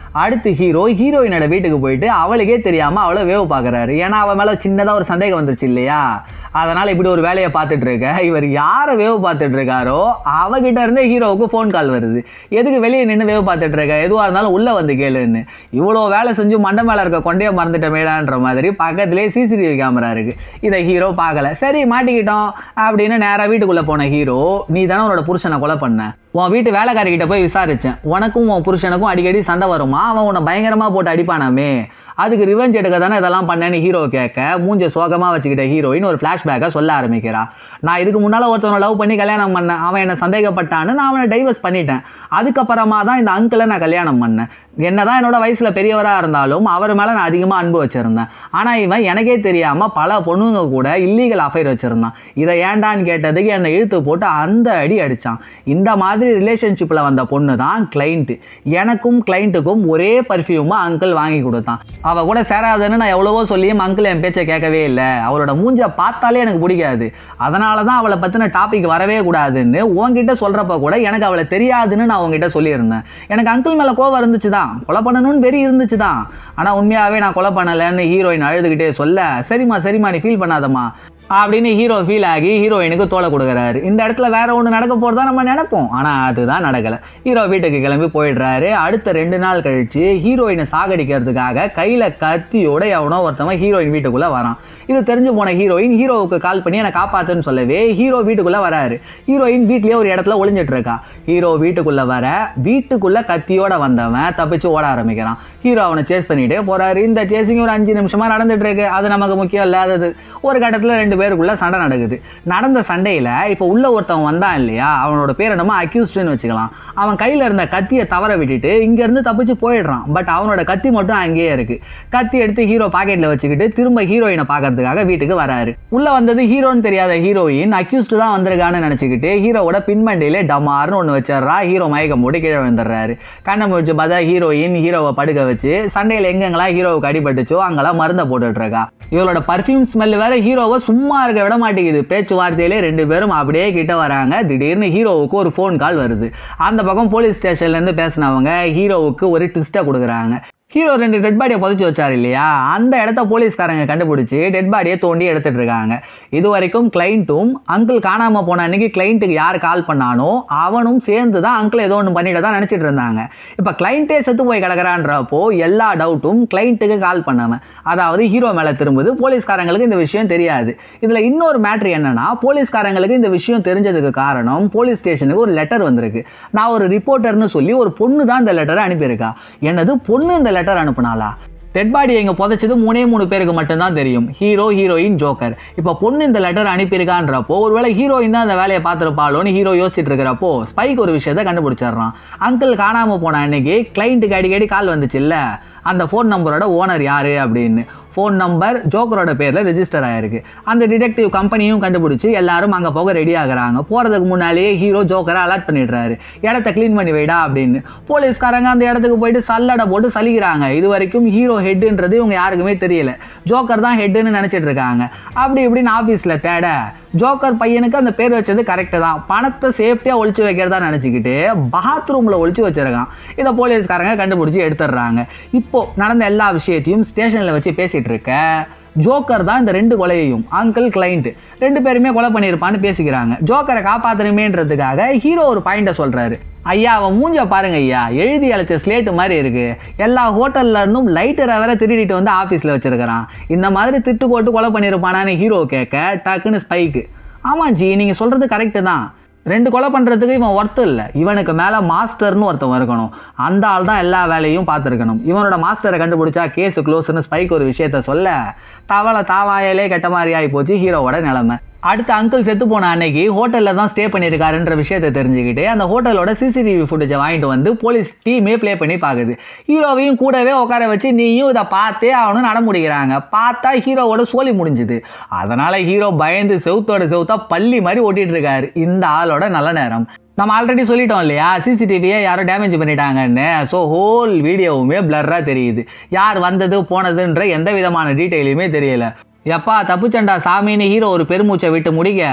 [SPEAKER 1] அடுத்து ஹீரோ ஹீரோயினோட வீட்டுக்கு போயிட்டு அவளுக்கே தெரியாமல் அவளை வேவு பார்க்குறாரு ஏன்னா அவன் மேலே சின்னதாக ஒரு சந்தேகம் வந்துருச்சு இல்லையா அதனால் இப்படி ஒரு வேலையை பார்த்துட்டு இருக்க இவர் யாரை வேவு பார்த்துட்டு இருக்காரோ அவகிட்ட இருந்தே ஹீரோவுக்கு ஃபோன் கால் வருது எதுக்கு வெளியே நின்று வேவு பார்த்துட்டு இருக்க எதுவாக இருந்தாலும் உள்ளே வந்து கேளுன்னு இவ்வளோ வேலை செஞ்சு மண்டை மேலே இருக்க கொண்டே மறந்துட்டமேடான்ற மாதிரி பக்கத்துலேயே சிசிடிவி கேமரா இருக்குது இதை ஹீரோ பார்க்கல சரி மாட்டிக்கிட்டோம் அப்படின்னு நேராக வீட்டுக்குள்ளே போன ஹீரோ நீ தானே உன்னோட புருஷனை கொலை பண்ண உன் வீட்டு வேலைக்காரிக்கிட்ட போய் விசாரித்தேன் உனக்கும் உன் புருஷனுக்கும் அடிக்கடி சண்டை வருமா அவன் உன்னை பயங்கரமாக போட்டு அடிப்பானாமே அதுக்கு ரிவெஞ்ச் எடுக்க தானே இதெல்லாம் பண்ணேன்னு ஹீரோ கேட்க மூஞ்ச சோகமாக வச்சுக்கிட்ட ஹீரோயின் ஒரு ஃப்ளாஷ்பேக்கை சொல்ல ஆரம்பிக்கிறா நான் இதுக்கு முன்னால் ஒருத்தவனை லவ் பண்ணி கல்யாணம் பண்ணேன் அவன் என்னை சந்தேகப்பட்டான்னு நான் அவனை டைவர்ஸ் பண்ணிட்டேன் அதுக்கப்புறமா தான் இந்த அங்கிளை நான் கல்யாணம் பண்ணேன் என்னதான் என்னோட வயசில் பெரியவராக இருந்தாலும் அவர் மேலே நான் அதிகமாக அன்பு வச்சுருந்தேன் ஆனால் இவன் எனக்கே தெரியாமல் பல பொண்ணுங்க கூட இல்லீகல் அஃபைர் வச்சுருந்தான் இதை ஏண்டான்னு கேட்டதுக்கு என்னை இழுத்து போட்டு அந்த அடி அடித்தான் இந்த மாதிரி ரிலேஷன்ஷிப்பில் வந்த பொண்ணு தான் கிளைண்ட்டு எனக்கும் கிளைண்ட்டுக்கும் ஒரே பர்ஃப்யூமை அங்கிள் வாங்கி கொடுத்தான் அவள் கூட சேராதுன்னு நான் எவ்வளவோ சொல்லியும் அங்கிள் என் பேச்சை கேட்கவே இல்லை அவளோட மூஞ்சை பார்த்தாலே எனக்கு பிடிக்காது அதனால தான் அவளை பற்றின டாபிக் வரவே கூடாதுன்னு உன்கிட்ட சொல்கிறப்ப கூட எனக்கு அவளை தெரியாதுன்னு நான் உங்ககிட்ட சொல்லியிருந்தேன் எனக்கு அங்கிள் மேலே கோவம் இருந்துச்சு தான் கொலை பண்ணணும்னு வெறி இருந்துச்சு தான் ஆனால் உண்மையாகவே நான் கொலை பண்ணலைன்னு ஹீரோயின் அழுதுகிட்டே சொல்ல சரிம்மா சரிம்மா நீ ஃபீல் பண்ணாதம்மா அப்படின்னு ஹீரோ ஃபீல் ஆகி ஹீரோயினுக்கு தோலை கொடுக்குறாரு இந்த இடத்துல வேற ஒன்று நடக்க போகிறதா நம்ம நினைப்போம் ஆனால் அதுதான் நடக்கலை ஹீரோ வீட்டுக்கு கிளம்பி போயிடுறாரு அடுத்த ரெண்டு நாள் கழிச்சு ஹீரோயினை சாகடிக்கிறதுக்காக கையில் கத்தியோட எவனோ ஒருத்தவன் ஹீரோயின் வீட்டுக்குள்ளே வரான் இது தெரிஞ்சு போன ஹீரோயின் ஹீரோவுக்கு கால் பண்ணி என்னை காப்பாத்துன்னு சொல்லவே ஹீரோ வீட்டுக்குள்ளே வராரு ஹீரோயின் வீட்லேயே ஒரு இடத்துல ஒளிஞ்சிட்டு இருக்கா ஹீரோ வீட்டுக்குள்ளே வர வீட்டுக்குள்ளே கத்தியோட வந்தவன் தப்பிச்சு ஓட ஆரம்பிக்கிறான் ஹீரோ அவனை சேஸ் பண்ணிட்டே போறாரு இந்த சேசிங் ஒரு அஞ்சு நிமிஷமா நடந்துட்டு இருக்கு அது நமக்கு முக்கியம் இல்லாதது ஒரு கட்டத்தில் ரெண்டு பேருக்குள்ள சண்டை நடக்குது நடந்த சண்டையில் இப்போ உள்ள ஒருத்தவன் வந்தான் இல்லையா அவனோட பேரை நம்ம அக்யூஸ்டுன்னு வச்சுக்கலாம் அவன் கையில் இருந்த கத்தியை தவற விட்டுட்டு இங்கேருந்து தப்பிச்சு போயிடுறான் பட் அவனோட கத்தி மட்டும் அங்கேயே இருக்கு கத்தி எடுத்து ஹீரோ பாக்கெட்டில் வச்சுக்கிட்டு திரும்ப ஹீரோயினை பார்க்கறதுக்காக வீட்டுக்கு வராரு உள்ள வந்தது ஹீரோன்னு தெரியாத ஹீரோயின் அக்யூஸ்டு தான் வந்திருக்கான்னு நினச்சிக்கிட்டு ஹீரோவோட பின்மண்டியிலே டமார்னு ஒன்று வச்சிடுறா ஹீரோ மயக்கம் போட்டு கீழே விழுந்துடுறாரு கண்ணை முடிச்சு பார்த்தா ஹீரோயின் ஹீரோவை படுக்க வச்சு சண்டையில் எங்கெங்கெல்லாம் ஹீரோவுக்கு அடிபட்டுச்சோ அங்கெல்லாம் மருந்தை போட்டுட்டு இருக்கா இவளோட பர்ஃப்யூம் ஸ்மெல் வேற ஹீரோவை சும்மா இருக்க விட மாட்டேங்குது பேச்சுவார்த்தையிலே ரெண்டு பேரும் அப்படியே கிட்ட வராங்க திடீர்னு ஹீரோவுக்கு ஒரு ஃபோன் கால் வருது அந்த பக்கம் போலீஸ் ஸ்டேஷன்லேருந்து பேசினவங்க ஹீரோவுக்கு ஒரு ட்விஸ்ட்டை கொடுக்குறாங்க ஹீரோ ரெண்டு டெட் பாடியை புதைச்சி வச்சார் இல்லையா அந்த இடத்த போலீஸ்காரங்க கண்டுபிடிச்சி டெட் பாடியை தோண்டி எடுத்துட்டு இருக்காங்க இது வரைக்கும் கிளைண்ட்டும் அங்கிள் காணாமல் போன அன்னைக்கு கிளைண்ட்டுக்கு யார் கால் பண்ணானோ அவனும் சேர்ந்து தான் அங்கிள் ஏதோ ஒன்று பண்ணிட்டு தான் நினச்சிட்டு இருந்தாங்க இப்போ கிளைண்ட்டே செத்து போய் கிடக்குறான்றப்போ எல்லா டவுட்டும் கிளைண்ட்டுக்கு கால் பண்ணவன் அதாவது ஹீரோ மேலே திரும்புது போலீஸ்காரங்களுக்கு இந்த விஷயம் தெரியாது இதில் இன்னொரு மேட்ரு என்னன்னா போலீஸ்காரங்களுக்கு இந்த விஷயம் தெரிஞ்சதுக்கு காரணம் போலீஸ் ஸ்டேஷனுக்கு ஒரு லெட்டர் வந்திருக்கு நான் ஒரு ரிப்போர்ட்டர்னு சொல்லி ஒரு பொண்ணு தான் இந்த லெட்டரை அனுப்பியிருக்கா என்னது பொண்ணு இந்த லெட்டர் அனுப்புனாளா டெட் பாடி எங்க புதைச்சது மூணே மூணு பேருக்கு மட்டும்தான் தெரியும் ஹீரோ ஹீரோயின் ஜோக்கர் இப்போ பொண்ணு இந்த லெட்டர் அனுப்பியிருக்கான்றப்போ ஒருவேளை ஹீரோயின் தான் அந்த வேலையை பார்த்துருப்பாளோன்னு ஹீரோ யோசிச்சுட்டு இருக்கிறப்போ ஸ்பைக் ஒரு விஷயத்த கண்டுபிடிச்சிடுறான் அங்கிள் காணாமல் போன அன்னைக்கு கிளைண்ட்டுக்கு அடிக்கடி கால் வந்துச்சுல்ல அந்த ஃபோன் நம்பரோட ஓனர் யாரு அப்படின்னு ஃபோன் நம்பர் ஜோக்கரோட பேரில் ரெஜிஸ்டர் ஆயிருக்கு அந்த டிடெக்டிவ் கம்பெனியும் கண்டுபிடிச்சி எல்லாரும் அங்கே போக ரெடி ஆகுறாங்க போகிறதுக்கு முன்னாலேயே ஹீரோ ஜோக்கரை அலர்ட் பண்ணிடுறாரு இடத்த க்ளீன் பண்ணி வைடா அப்படின்னு போலீஸ்காரங்க அந்த இடத்துக்கு போயிட்டு சல்லடை போட்டு சலிக்கிறாங்க இது வரைக்கும் ஹீரோ ஹெட்டுன்றது இவங்க யாருக்குமே தெரியல ஜோக்கர் தான் ஹெட்டுன்னு நினச்சிட்டு இருக்காங்க அப்படி இப்படின்னு ஆஃபீஸில் தேட ஜோக்கர் பையனுக்கு அந்த பேர் வச்சது கரெக்டு தான் பணத்தை சேஃப்டியாக ஒழிச்சு வைக்கிறதா நினச்சிக்கிட்டு பாத்ரூமில் ஒழிச்சு வச்சிருக்கான் இதை போலீஸ்காரங்க கண்டுபிடிச்சி எடுத்துடுறாங்க இப்போ நடந்த எல்லா விஷயத்தையும் ஸ்டேஷனில் வச்சு பேசிகிட்டு இருக்க ஜோக்கர் தான் இந்த ரெண்டு கொலையையும் அங்கிள் கிளைண்ட் ரெண்டு பேருமே கொலை பண்ணியிருப்பான்னு பேசிக்கிறாங்க ஜோக்கரை காப்பாற்றணுமேன்றதுக்காக ஹீரோ ஒரு பாயிண்ட்டை சொல்கிறாரு ஐயா அவன் மூஞ்ச பாருங்க ஐயா எழுதி அழைச்ச ஸ்லேட்டு மாதிரி இருக்கு எல்லா ஹோட்டல்ல இருந்தும் லைட்டரை வேற திருடிட்டு வந்து ஆஃபீஸில் வச்சிருக்கிறான் இந்த மாதிரி திட்டு போட்டு கொலை பண்ணியிருப்பானான்னு ஹீரோ கேட்க டக்குன்னு ஸ்பைக்கு ஆமாம் ஜி நீங்கள் சொல்கிறது கரெக்டு தான் ரெண்டு கொலை பண்ணுறதுக்கு இவன் ஒர்த்து இல்லை இவனுக்கு மேலே மாஸ்டர்னு ஒருத்தன் இருக்கணும் அந்த ஆள் தான் எல்லா வேலையும் பார்த்துருக்கணும் இவனோட மாஸ்டரை கண்டுபிடிச்சா கேஸு க்ளோஸ்னு ஸ்பைக் ஒரு விஷயத்த சொல்ல தவளை தாவாயிலே கெட்ட மாதிரி ஆகி போச்சு ஹீரோவோட நிலமை அடுத்து அங்கிள் செத்து போன அன்னைக்கு ஹோட்டலில் தான் ஸ்டே பண்ணியிருக்காருன்ற விஷயத்தை தெரிஞ்சுக்கிட்டு அந்த ஹோட்டலோட சிசிடிவி ஃபுட்டேஜை வாங்கிட்டு வந்து போலீஸ் டீமே ப்ளே பண்ணி பார்க்குது ஹீரோவையும் கூடவே உட்கார வச்சு நீயும் இதை பார்த்தே அவனும் நட முடிக்கிறாங்க பார்த்தா ஹீரோவோட சோலி முடிஞ்சுது அதனால் ஹீரோ பயந்து செவுத்தோட செவுத்தா பள்ளி மாதிரி ஓட்டிகிட்டு இருக்காரு இந்த ஆளோட நல்ல நேரம் நம்ம ஆல்ரெடி சொல்லிட்டோம் இல்லையா சிசிடிவியை யாரோ டேமேஜ் பண்ணிட்டாங்கன்னு ஸோ ஹோல் வீடியோவுமே பிளர்ராக தெரியுது யார் வந்தது போனதுன்ற எந்த விதமான டீட்டெயிலுமே தெரியல எப்பா தப்புச்சண்டா சாமின்னு ஹீரோ ஒரு பெருமூச்சை விட்டு முடிக்க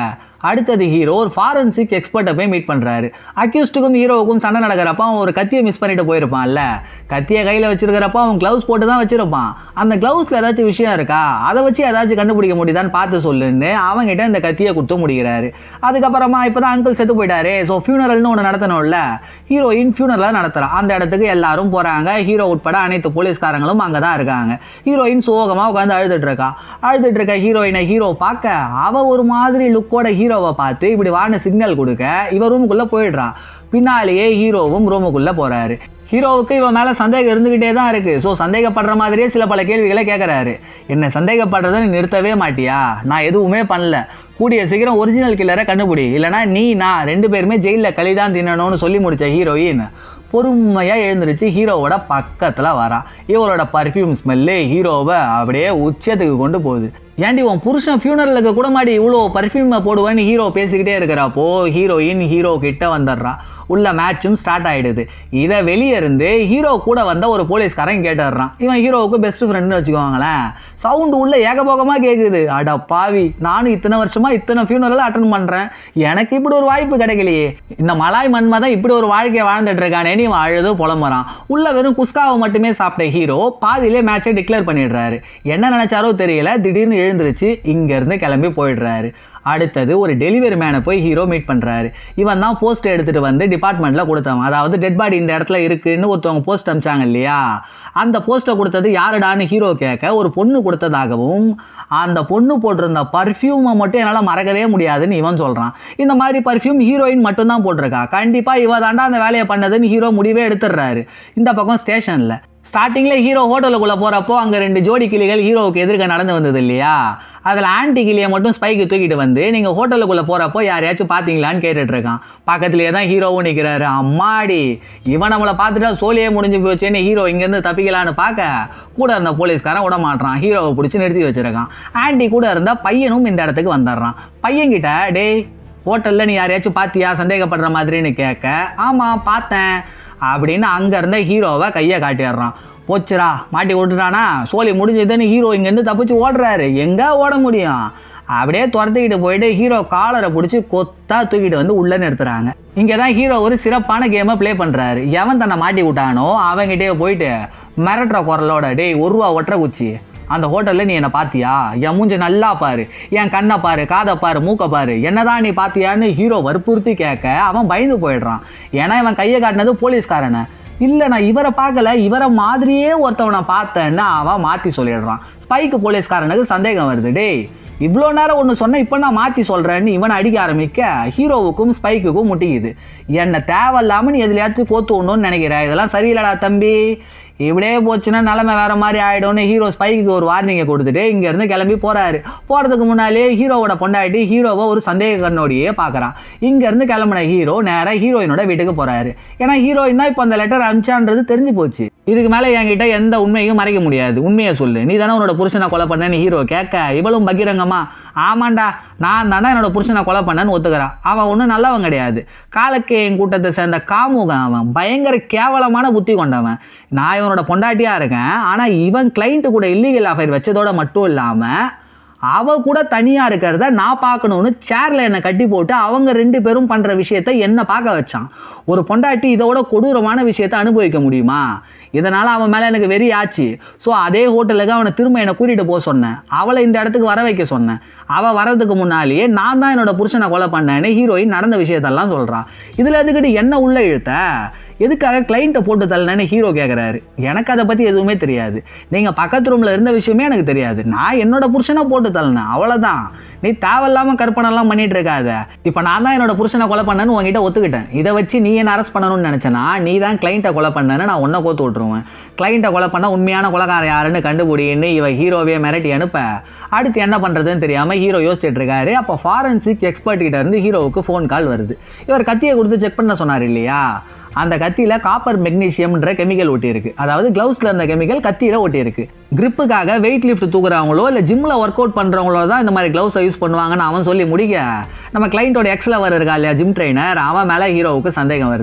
[SPEAKER 1] அடுத்தது ஹீரோ ஒரு ஃபாரன்சிக் எக்ஸ்பர்ட்டை போய் மீட் பண்ணுறாரு அக்யூஸ்டுக்கும் ஹீரோவுக்கும் சண்டை நடக்கிறப்ப அவன் ஒரு கத்தியை மிஸ் பண்ணிட்டு போயிருப்பான்ல கத்தியை கையில் வச்சிருக்கிறப்ப அவன் க்ளவுஸ் போட்டு தான் வச்சிருப்பான் அந்த க்ளவுஸில் ஏதாச்சும் விஷயம் இருக்கா அதை வச்சு ஏதாச்சும் கண்டுபிடிக்க முடியுதான்னு பார்த்து சொல்லுன்னு அவங்ககிட்ட இந்த கத்தியை கொடுத்து முடிக்கிறாரு அதுக்கப்புறமா இப்போ தான் அங்கிள் செத்து போயிட்டாரு ஸோ ஃபியூனரல்னு ஒன்று நடத்தணும்ல ஹீரோயின் ஃபியூனரலாக நடத்துகிறான் அந்த இடத்துக்கு எல்லாரும் போகிறாங்க ஹீரோ உட்பட அனைத்து போலீஸ்காரங்களும் அங்கே தான் இருக்காங்க ஹீரோயின் சோகமாக உட்காந்து அழுதுட்டு இருக்கா அழுதுட்டு இருக்க ஹீரோயினை ஹீரோ பார்க்க அவ ஒரு மாதிரி லுக்கோட ஹீரோவை பார்த்து இப்படி வான சிக்னல் கொடுக்க இவ ரூமுக்குள்ளே போயிடுறான் பின்னாலேயே ஹீரோவும் ரூமுக்குள்ளே போகிறாரு ஹீரோவுக்கு இவன் மேலே சந்தேகம் இருந்துக்கிட்டே தான் இருக்குது ஸோ சந்தேகப்படுற மாதிரியே சில பல கேள்விகளை கேட்குறாரு என்ன சந்தேகப்படுறதை நீ நிறுத்தவே மாட்டியா நான் எதுவுமே பண்ணல கூடிய சீக்கிரம் ஒரிஜினல் கில்லரை கண்டுபிடி இல்லைனா நீ நான் ரெண்டு பேருமே ஜெயிலில் களிதான் தின்னணும்னு சொல்லி முடிச்ச ஹீரோயின் பொறுமையாக எழுந்திருச்சு ஹீரோவோட பக்கத்தில் வரா இவளோட பர்ஃப்யூம் ஸ்மெல்லு ஹீரோவை அப்படியே உச்சத்துக்கு கொண்டு போகுது ஏன்டி உன் புருஷன் ஃபியூனரலுக்கு கூட மாடி இவ்வளோ பர்ஃப்யூமை போடுவேன்னு ஹீரோ பேசிக்கிட்டே இருக்கிறப்போ ஹீரோயின் ஹீரோ கிட்ட வந்துடுறா உள்ள மேட்சும் ஸ்டார்ட் ஆயிடுது இதை வெளியே இருந்து ஹீரோ கூட வந்த ஒரு போலீஸ்காரன் கேட்டுடுறான் இவன் ஹீரோவுக்கு பெஸ்ட் ஃப்ரெண்டுன்னு வச்சுக்கோங்களேன் சவுண்டு உள்ள ஏகபோகமாக கேட்குது அட பாவி நானும் இத்தனை வருஷமா இத்தனை ஃபியூனரல் அட்டன் பண்ணுறேன் எனக்கு இப்படி ஒரு வாய்ப்பு கிடைக்கலையே இந்த மலாய் மன்மதன் இப்படி ஒரு வாழ்க்கையை வாழ்ந்துட்டு இருக்கானே நீ அழுது புலம்புறான் உள்ள வெறும் குஸ்காவை மட்டுமே சாப்பிட்ட ஹீரோ பாதியிலே மேட்சை டிக்ளேர் பண்ணிடுறாரு என்ன நினைச்சாரோ தெரியல திடீர்னு எழுந்திருச்சு இங்கேருந்து கிளம்பி போயிடுறாரு அடுத்தது ஒரு டெலிவரி மேனை போய் ஹீரோ மீட் பண்ணுறாரு இவன் தான் போஸ்ட் எடுத்துகிட்டு வந்து டிபார்ட்மெண்ட்டில் கொடுத்தவன் அதாவது டெட் பாடி இந்த இடத்துல இருக்குன்னு ஒருத்தவங்க போஸ்ட் அமிச்சாங்க இல்லையா அந்த போஸ்ட்டை கொடுத்தது யாருடான்னு ஹீரோ கேட்க ஒரு பொண்ணு கொடுத்ததாகவும் அந்த பொண்ணு போட்டிருந்த பர்ஃப்யூமை மட்டும் என்னால் மறக்கவே முடியாதுன்னு இவன் சொல்கிறான் இந்த மாதிரி பர்ஃப்யூம் ஹீரோயின் மட்டும்தான் போட்டிருக்கா கண்டிப்பாக இவ தாண்டா அந்த வேலையை பண்ணதுன்னு ஹீரோ முடிவே எடுத்துடுறாரு இந்த பக்கம் ஸ்டேஷனில் ஸ்டார்டிங்கில் ஹீரோ ஹோட்டலுக்குள்ளே போகிறப்போ அங்கே ரெண்டு ஜோடி கிளிகள் ஹீரோவுக்கு எதிர்க்க நடந்து வந்தது இல்லையா அதில் ஆன்டி கிளியை மட்டும் ஸ்பைக்கு தூக்கிட்டு வந்து நீங்கள் ஹோட்டலுக்குள்ளே போகிறப்போ யாரையாச்சும் பார்த்தீங்களான்னு கேட்டுட்டு இருக்கான் பக்கத்துலேயே தான் ஹீரோவும் நிற்கிறாரு அம்மாடி இவன் நம்மளை பார்த்துட்டா சோழியே முடிஞ்சு போச்சேன்னு ஹீரோ இங்கேருந்து தப்பிக்கலான்னு பார்க்க கூட இருந்த போலீஸ்காரன் விட மாட்டான் ஹீரோவை பிடிச்சி நிறுத்தி வச்சிருக்கான் ஆன்டி கூட இருந்த பையனும் இந்த இடத்துக்கு வந்துடுறான் பையன்கிட்ட டேய் ஹோட்டலில் நீ யாரையாச்சும் பார்த்தியா சந்தேகப்படுற மாதிரின்னு கேட்க ஆமாம் பார்த்தேன் அப்படின்னு அங்கே இருந்த ஹீரோவை கையை காட்டிடுறான் போச்சுரா மாட்டி விட்டுட்டானா சோலி முடிஞ்சதுன்னு ஹீரோ இங்கேருந்து தப்பிச்சு ஓடுறாரு எங்கே ஓட முடியும் அப்படியே துரத்திக்கிட்டு போயிட்டு ஹீரோ காலரை பிடிச்சி கொத்தா தூக்கிட்டு வந்து உள்ளே நிறுத்துறாங்க இங்கே தான் ஹீரோ ஒரு சிறப்பான கேமை ப்ளே பண்ணுறாரு எவன் தன்னை மாட்டி விட்டானோ அவன்கிட்டயே போயிட்டு மிரட்டுற குரலோட டேய் ஒரு ரூபா ஒற்றை குச்சி அந்த ஹோட்டலில் நீ என்னை பார்த்தியா என் மூஞ்சி நல்லா பாரு என் கண்ணை பாரு காதை பாரு மூக்கை பாரு என்னதான் நீ பார்த்தியான்னு ஹீரோ வற்புறுத்தி கேட்க அவன் பயந்து போயிடுறான் ஏன்னா இவன் கையை காட்டினது போலீஸ்காரனை இல்லை நான் இவரை பார்க்கல இவரை மாதிரியே ஒருத்தவனை பார்த்தேன்னு அவன் மாற்றி சொல்லிடுறான் ஸ்பைக்கு போலீஸ்காரனுக்கு சந்தேகம் வருது டேய் இவ்வளோ நேரம் ஒன்று சொன்ன இப்போ நான் மாற்றி சொல்கிறேன்னு இவனை அடிக்க ஆரம்பிக்க ஹீரோவுக்கும் ஸ்பைக்குக்கும் முட்டிக்குது என்னை தேவையில்லாமல் நீ எதுலையாச்சும் கோத்து விடணும்னு நினைக்கிற இதெல்லாம் சரியில்லடா தம்பி இப்படியே போச்சுன்னா நிலமை வேற மாதிரி ஆகிடும்னு ஹீரோ ஸ்பைக்கு ஒரு வார்னிங்கை கொடுத்துட்டு இங்கேருந்து கிளம்பி போகிறாரு போகிறதுக்கு முன்னாலே ஹீரோவோட பொண்டாட்டி ஹீரோவை ஒரு சந்தேக கண்ணோடியே பார்க்குறான் இங்கேருந்து கிளம்புன ஹீரோ நேராக ஹீரோயினோட வீட்டுக்கு போகிறாரு ஏன்னா ஹீரோயின் தான் இப்போ அந்த லெட்டர் அனுப்பிச்சான்றது தெரிஞ்சு போச்சு இதுக்கு மேலே என்கிட்ட எந்த உண்மையும் மறைக்க முடியாது உண்மையை சொல்லு நீ தானே உன்னோட புருஷனை கொலை பண்ணேன்னு ஹீரோ கேட்க இவளும் பகிரங்கமா ஆமாண்டா நான் தானே என்னோட புருஷனை கொலை பண்ணேன்னு ஒத்துக்கிறான் அவன் ஒன்றும் நல்லவன் கிடையாது காலக்கேயன் கூட்டத்தை சேர்ந்த காமுகன் அவன் பயங்கர கேவலமான புத்தி கொண்டவன் நான் இவனோட பொண்டாட்டியாக இருக்கேன் ஆனால் இவன் கிளைண்ட்டு கூட இல்லீகல் அஃபைர் வச்சதோட மட்டும் இல்லாமல் அவ கூட தனியாக இருக்கிறத நான் பார்க்கணும்னு சேரில் என்னை கட்டி போட்டு அவங்க ரெண்டு பேரும் பண்ணுற விஷயத்த என்னை பார்க்க வச்சான் ஒரு பொண்டாட்டி இதோட கொடூரமான விஷயத்த அனுபவிக்க முடியுமா இதனால் அவன் மேலே எனக்கு வெறி ஆச்சு ஸோ அதே ஹோட்டலுக்கு அவனை திரும்ப என்னை கூட்டிகிட்டு போக சொன்னேன் அவளை இந்த இடத்துக்கு வர வைக்க சொன்னேன் அவள் வரதுக்கு முன்னாலேயே நான் தான் என்னோட புருஷனை கொலை பண்ணேன்னு ஹீரோயின் நடந்த விஷயத்தெல்லாம் சொல்கிறான் இதில் எதுக்கிட்டு என்ன உள்ள இழுத்த எதுக்காக கிளைண்ட்டை போட்டு தள்ளனேன்னு ஹீரோ கேட்குறாரு எனக்கு அதை பற்றி எதுவுமே தெரியாது நீங்கள் பக்கத்து ரூமில் இருந்த விஷயமே எனக்கு தெரியாது நான் என்னோட புருஷனை போட்டு தள்ளினேன் அவ்வளோதான் நீ தேவையில்லாமல் கற்பனைலாம் பண்ணிட்டு இருக்காத இப்போ நான் தான் என்னோட புருஷனை கொலை பண்ணேன்னு உங்ககிட்ட ஒத்துக்கிட்டேன் இதை வச்சு நீ என்ன அரெஸ்ட் பண்ணணும்னு நினச்சேன்னா நீ தான் கிளைண்ட்டை கொலை பண்ணேன்னு நான் உன்னை கோத்து விட்ருவேன் கிளைண்ட்டை கொலை பண்ண உண்மையான கொலைக்காரன் யாருன்னு கண்டுபிடின்னு இவ ஹீரோவே மிரட்டி அனுப்ப அடுத்து என்ன பண்ணுறதுன்னு தெரியாமல் ஹீரோ யோசிச்சுட்டு இருக்காரு அப்போ ஃபாரன்சிக் எக்ஸ்பர்ட் கிட்ட இருந்து ஹீரோவுக்கு ஃபோன் கால் வருது இவர் கத்தியை கொடுத்து செக் பண்ண சொன்னார் இல்லையா அந்த கத்தியில் காப்பர் மெக்னீஷியம்ன்ற கெமிக்கல் ஒட்டியிருக்கு அதாவது க்ளவுஸில் இருந்த கெமிக்கல் கத்தியில் ஒட்டியிருக்கு கிரிப்புக்காக வெயிட் லிஃப்ட் தூக்குறவங்களோ இல்லை ஜிம்மில் ஒர்க் அவுட் பண்ணுறவங்களோ தான் இந்த மாதிரி க்ளவுஸை யூஸ் பண்ணுவாங்கன்னு அவன் சொல்லி முடிக்க நம்ம கிளைண்ட்டோட எக்ஸ் லவர் இருக்கா இல்லையா ஜிம் ட்ரைனர் அவன் மேலே ஹீரோவுக்கு சந்தேகம் வருது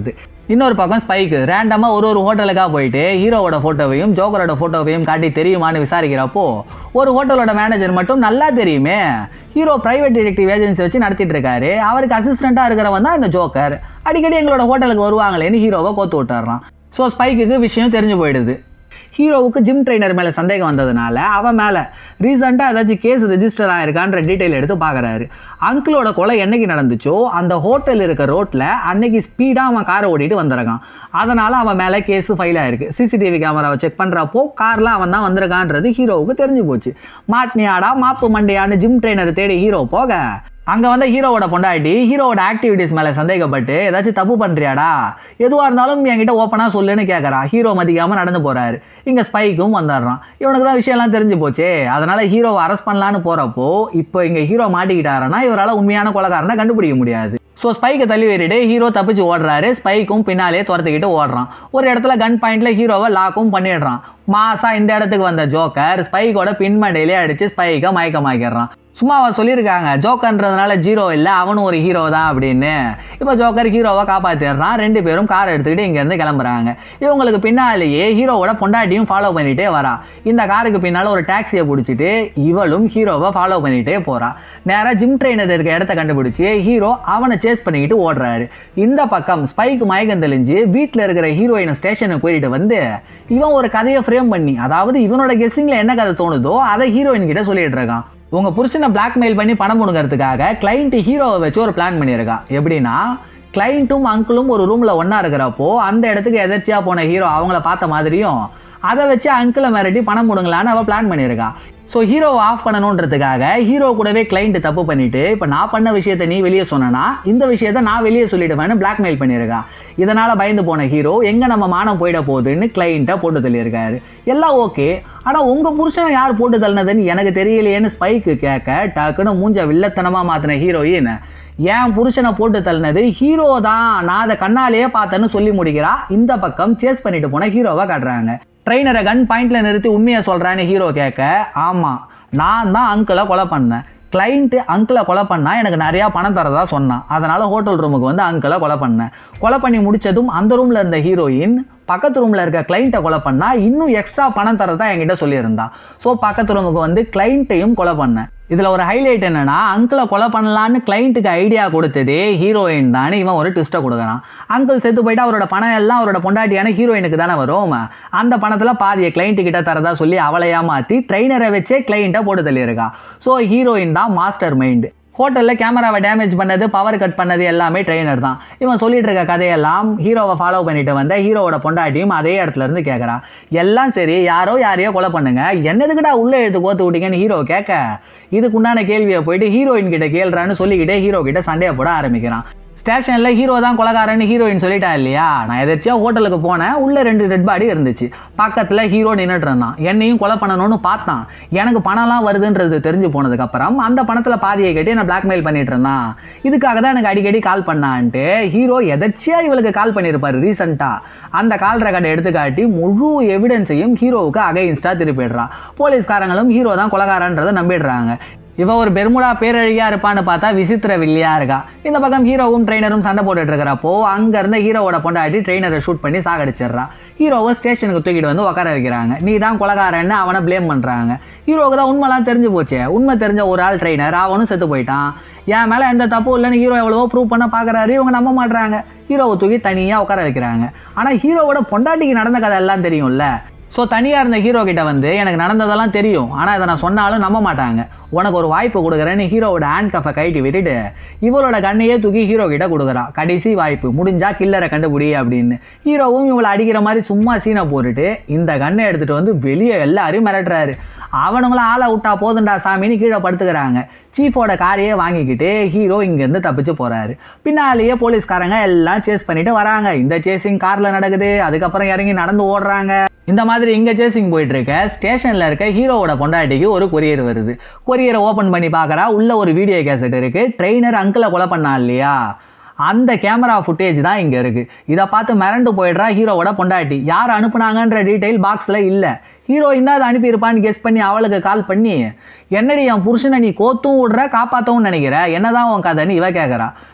[SPEAKER 1] இன்னொரு பக்கம் ஸ்பைக்கு ரேண்டமாக ஒரு ஒரு ஹோட்டலுக்காக போயிட்டு ஹீரோவோட ஃபோட்டோவையும் ஜோக்கரோட ஃபோட்டோவையும் காட்டி தெரியுமான்னு விசாரிக்கிறப்போ ஒரு ஹோட்டலோட மேனேஜர் மட்டும் நல்லா தெரியுமே ஹீரோ பிரைவேட் டிடெக்டிவ் ஏஜென்சி வச்சு நடத்திட்டு இருக்காரு அவருக்கு அசிஸ்டண்ட்டாக இருக்கிறவன் தான் இந்த ஜோக்கர் அடிக்கடி எங்களோட ஹோட்டலுக்கு வருவாங்களேன்னு ஹீரோவை கோத்து விட்டுறான் ஸோ ஸ்பைக்குக்கு விஷயம் தெரிஞ்சு போயிடுது ஹீரோவுக்கு ஜிம் ட்ரைனர் மேலே சந்தேகம் வந்ததுனால அவன் மேலே ரீசெண்டாக ஏதாச்சும் கேஸ் ரெஜிஸ்டர் ஆயிருக்கான்ற டீட்டெயில் எடுத்து பார்க்குறாரு அங்கிளோட கொலை என்னைக்கு நடந்துச்சோ அந்த ஹோட்டல் இருக்க ரோட்டில் அன்னைக்கு ஸ்பீடாக அவன் காரை ஓட்டிட்டு வந்திருக்கான் அதனால் அவன் மேலே கேஸ் ஃபைல் ஆயிருக்கு சிசிடிவி கேமராவை செக் பண்ணுறப்போ காரில் அவன் தான் வந்திருக்கான்றது ஹீரோவுக்கு தெரிஞ்சு போச்சு மாட்னியாடா மாப்பு மண்டையான்னு ஜிம் ட்ரைனர் தேடி ஹீரோ போக அங்கே வந்த ஹீரோவோட பொண்டாட்டி ஹீரோவோட ஆக்டிவிட்டீஸ் மேலே சந்தேகப்பட்டு ஏதாச்சும் தப்பு பண்ணுறியாடா எதுவாக இருந்தாலும் என்கிட்ட ஓப்பனாக சொல்லுன்னு கேட்குறா ஹீரோ மதிக்காமல் நடந்து போகிறாரு இங்கே ஸ்பைக்கும் வந்துடுறான் இவனுக்கு தான் விஷயம்லாம் தெரிஞ்சு போச்சே அதனால் ஹீரோவை அரெஸ்ட் பண்ணலான்னு போகிறப்போ இப்போ இங்கே ஹீரோ மாட்டிக்கிட்டாருன்னா இவரால் உண்மையான கொலகாரனை கண்டுபிடிக்க முடியாது ஸோ ஸ்பைக்கை தள்ளி வேறிட்டு ஹீரோ தப்பிச்சு ஓடுறாரு ஸ்பைக்கும் பின்னாலே துரத்துக்கிட்டு ஓடுறான் ஒரு இடத்துல கன் பாயிண்ட்ல ஹீரோவை லாக்கும் பண்ணிடுறான் மாசா இந்த இடத்துக்கு வந்த ஜோக்கர் ஸ்பைக்கோட பின்மண்டையிலே அடிச்சு ஸ்பைக்கை மயக்கமாக்கிடுறான் சும்மாவா சொல்லியிருக்காங்க ஜோக்கர்ன்றதுனால ஜீரோ இல்லை அவனும் ஒரு ஹீரோ தான் அப்படின்னு இப்போ ஜோக்கர் ஹீரோவை காப்பாற்றிடுறான் ரெண்டு பேரும் கார் எடுத்துக்கிட்டு இங்கேருந்து கிளம்புறாங்க இவங்களுக்கு பின்னாலேயே ஹீரோவோட பொண்டாட்டியும் ஃபாலோ பண்ணிகிட்டே வரா இந்த காருக்கு பின்னால் ஒரு டாக்ஸியை பிடிச்சிட்டு இவளும் ஹீரோவை ஃபாலோ பண்ணிகிட்டே போறா நேராக ஜிம் ட்ரெயினர் இருக்க இடத்த கண்டுபிடிச்சி ஹீரோ அவனை சேஸ் பண்ணிக்கிட்டு ஓடுறாரு இந்த பக்கம் ஸ்பைக் மயக்கம் தெளிஞ்சு வீட்டில் இருக்கிற ஹீரோயினை ஸ்டேஷனுக்கு போயிட்டு வந்து இவன் ஒரு கதையை ஃப்ரேம் பண்ணி அதாவது இவனோட கெஸ்ஸிங்கில் என்ன கதை தோணுதோ அதை ஹீரோயின் கிட்ட சொல்லிட்டு இருக்கான் உங்க புருஷனை பிளாக்மெயில் பண்ணி பணம் முடுங்கிறதுக்காக கிளைண்ட் ஹீரோவை வச்சு ஒரு பிளான் பண்ணியிருக்கா எப்படின்னா கிளைண்ட்டும் அங்கிளும் ஒரு ரூமில் ஒன்றா இருக்கிறப்போ அந்த இடத்துக்கு எதர்ச்சியாக போன ஹீரோ அவங்கள பார்த்த மாதிரியும் அதை வச்சு அங்கிளை மிரட்டி பணம் முடுங்கலான்னு அவள் பிளான் பண்ணியிருக்கா ஸோ ஹீரோவை ஆஃப் பண்ணணுன்றதுக்காக ஹீரோ கூடவே கிளைண்ட் தப்பு பண்ணிட்டு இப்போ நான் பண்ண விஷயத்தை நீ வெளியே சொன்னனா இந்த விஷயத்த நான் வெளியே சொல்லிடுவேன்னு பிளாக்மெயில் பண்ணியிருக்கா இதனால் பயந்து போன ஹீரோ எங்கே நம்ம மானம் போயிட போகுதுன்னு கிளைண்ட்டை போட்டு தள்ளியிருக்காரு எல்லாம் ஓகே ஆனால் உங்கள் புருஷனை யார் போட்டு தள்ளினதுன்னு எனக்கு தெரியலையேன்னு ஸ்பைக்கு கேட்க டக்குன்னு மூஞ்ச வில்லத்தனமாக மாற்றின ஹீரோயின் என் புருஷனை போட்டு தள்ளினது ஹீரோ தான் நான் அதை கண்ணாலேயே பார்த்தேன்னு சொல்லி முடிக்கிறா இந்த பக்கம் சேஸ் பண்ணிட்டு போன ஹீரோவை காட்டுறாங்க ட்ரெயினரை கன் பாயிண்ட்ல நிறுத்தி உண்மையை சொல்கிறான்னு ஹீரோ கேட்க ஆமாம் நான் தான் அங்கிளை கொலை பண்ணேன் கிளைண்ட்டு அங்கிளை கொலை பண்ணால் எனக்கு நிறையா பணம் தரதா சொன்னான் அதனால் ஹோட்டல் ரூமுக்கு வந்து அங்கிளை கொலை பண்ணேன் கொலை பண்ணி முடிச்சதும் அந்த ரூமில் இருந்த ஹீரோயின் பக்கத்து ரூமில் இருக்க கிளைண்ட்டை கொலை பண்ணால் இன்னும் எக்ஸ்ட்ரா பணம் தரதா என்கிட்ட சொல்லியிருந்தா ஸோ பக்கத்து ரூமுக்கு வந்து கிளைண்ட்டையும் கொலை பண்ணேன் இதில் ஒரு ஹைலைட் என்னன்னா அங்கிளை கொலை பண்ணலான்னு கிளைண்ட்டுக்கு ஐடியா கொடுத்ததே ஹீரோயின் தானே இவன் ஒரு ட்விஸ்ட்டை கொடுக்குறான் அங்கிள் செத்து போயிட்டு அவரோட பணம் எல்லாம் அவரோட பொண்டாட்டியான ஹீரோயினுக்கு தானே வரும் அந்த பணத்தில் பாதியை கிளைண்ட்டு கிட்ட தரதா சொல்லி அவளை ஏமாற்றி ட்ரெயினரை வச்சே கிளைண்ட்டை போட்டு தள்ளியிருக்கா ஸோ ஹீரோயின் தான் மாஸ்டர் மைண்டு ஹோட்டலில் கேமராவை டேமேஜ் பண்ணது பவர் கட் பண்ணது எல்லாமே ட்ரெயினர் தான் இவன் சொல்லிட்டு இருக்க கதையெல்லாம் ஹீரோவை ஃபாலோ பண்ணிட்டு வந்த ஹீரோவோட பொண்டாட்டியும் அதே இடத்துல இருந்து கேட்குறா எல்லாம் சரி யாரோ யாரையோ கொலை பண்ணுங்க என்னதுக்குடா உள்ளே எடுத்து கோத்து விட்டீங்கன்னு ஹீரோ கேட்க இதுக்குண்டான கேள்வியை போயிட்டு ஹீரோயின் கிட்ட கேள்றான்னு சொல்லிக்கிட்டே ஹீரோ கிட்ட சண்டையை போட ஆரம்பிக்கிறான் ஸ்டேஷனில் ஹீரோ தான் கொலகாரன்னு ஹீரோயின் சொல்லிட்டா இல்லையா நான் எதாச்சியாக ஹோட்டலுக்கு போனேன் உள்ளே ரெண்டு டெட் பாடி இருந்துச்சு பக்கத்தில் ஹீரோ நின்றுட்டு இருந்தான் என்னையும் கொலை பண்ணணும்னு பார்த்தான் எனக்கு பணம்லாம் வருதுன்றது தெரிஞ்சு போனதுக்கப்புறம் அந்த பணத்தில் பாதியை கட்டி என்ன பிளாக்மெயில் பண்ணிட்டு இருந்தான் இதுக்காக தான் எனக்கு அடிக்கடி கால் பண்ணான்ட்டு ஹீரோ எதாச்சியாக இவளுக்கு கால் பண்ணியிருப்பார் ரீசெண்டாக அந்த கால் ரெக்கார்டை எடுத்து காட்டி முழு எவிடன்ஸையும் ஹீரோவுக்கு அகைன்ஸ்டாக திருப்பிடுறான் போலீஸ்காரங்களும் ஹீரோ தான் கொலகாரன்றதை நம்பிடுறாங்க இவ ஒரு பெருமுடா பேரழகியா இருப்பான்னு பார்த்தா விசித்திர வில்லியா இருக்கா இந்த பக்கம் ஹீரோவும் ட்ரெயினரும் சண்டை போட்டுட்டு இருக்கிறப்போ அங்க இருந்த ஹீரோவோட பொண்டாட்டி ட்ரெயினரை ஷூட் பண்ணி சாகடிச்சிடுறா ஹீரோவை ஸ்டேஷனுக்கு தூக்கிட்டு வந்து உட்கார வைக்கிறாங்க நீ தான் கொலகாரன்னு அவனை ப்ளேம் பண்றாங்க ஹீரோவுக்கு தான் உண்மைலாம் தெரிஞ்சு போச்சே உண்மை தெரிஞ்ச ஒரு ஆள் ட்ரெயினர் அவனும் செத்து போயிட்டான் என் மேல எந்த தப்பும் இல்லைன்னு ஹீரோ எவ்வளவோ ப்ரூவ் பண்ண பார்க்கறாரு இவங்க நம்ப மாட்றாங்க ஹீரோவை தூக்கி தனியாக உட்கார வைக்கிறாங்க ஆனால் ஹீரோவோட பொண்டாட்டிக்கு நடந்த கதை எல்லாம் தெரியும்ல ஸோ தனியாக இருந்த ஹீரோ கிட்ட வந்து எனக்கு நடந்ததெல்லாம் தெரியும் ஆனால் இதை நான் சொன்னாலும் நம்ப மாட்டாங்க உனக்கு ஒரு வாய்ப்பு கொடுக்குறேன்னு ஹீரோவோட ஹேண்ட் கஃபை கைட்டி விட்டுட்டு இவளோட கண்ணையே தூக்கி ஹீரோ கிட்ட கொடுக்குறா கடைசி வாய்ப்பு முடிஞ்சா கில்லரை கண்டுபிடி அப்படின்னு ஹீரோவும் இவளை அடிக்கிற மாதிரி சும்மா சீனை போட்டுட்டு இந்த கண்ணை எடுத்துட்டு வந்து வெளியே எல்லாரையும் மிரட்டுறாரு அவனுங்களும் ஆளை விட்டா போதுண்டா சாமின்னு கீழே படுத்துக்கிறாங்க சீஃபோட காரையே வாங்கிக்கிட்டு ஹீரோ இங்கேருந்து தப்பிச்சு போறாரு பின்னாலேயே போலீஸ்காரங்க எல்லாம் சேஸ் பண்ணிட்டு வராங்க இந்த சேசிங் கார்ல நடக்குது அதுக்கப்புறம் இறங்கி நடந்து ஓடுறாங்க இந்த மாதிரி இங்கே சேசிங் போயிட்டு இருக்க ஸ்டேஷனில் இருக்க ஹீரோவோட பொண்டாட்டிக்கு ஒரு கொரியர் வருது கொரியரை ஓப்பன் பண்ணி பார்க்குறா உள்ள ஒரு வீடியோ கேசட் இருக்கு ட்ரெயினர் அங்கிளை கொலை பண்ணா இல்லையா அந்த கேமரா ஃபுட்டேஜ் தான் இங்கே இருக்குது இதை பார்த்து மிரண்டு போயிடுறா ஹீரோவோட பொண்டாட்டி யார் அனுப்புனாங்கன்ற டீட்டெயில் பாக்ஸில் இல்லை ஹீரோயின் தான் அதை அனுப்பியிருப்பான்னு கெஸ் பண்ணி அவளுக்கு கால் பண்ணி என்னடி என் புருஷனை நீ கோத்தும் விடுற காப்பாற்றவும் நினைக்கிற என்னதான் உன் கதைன்னு இவ கேட்குறா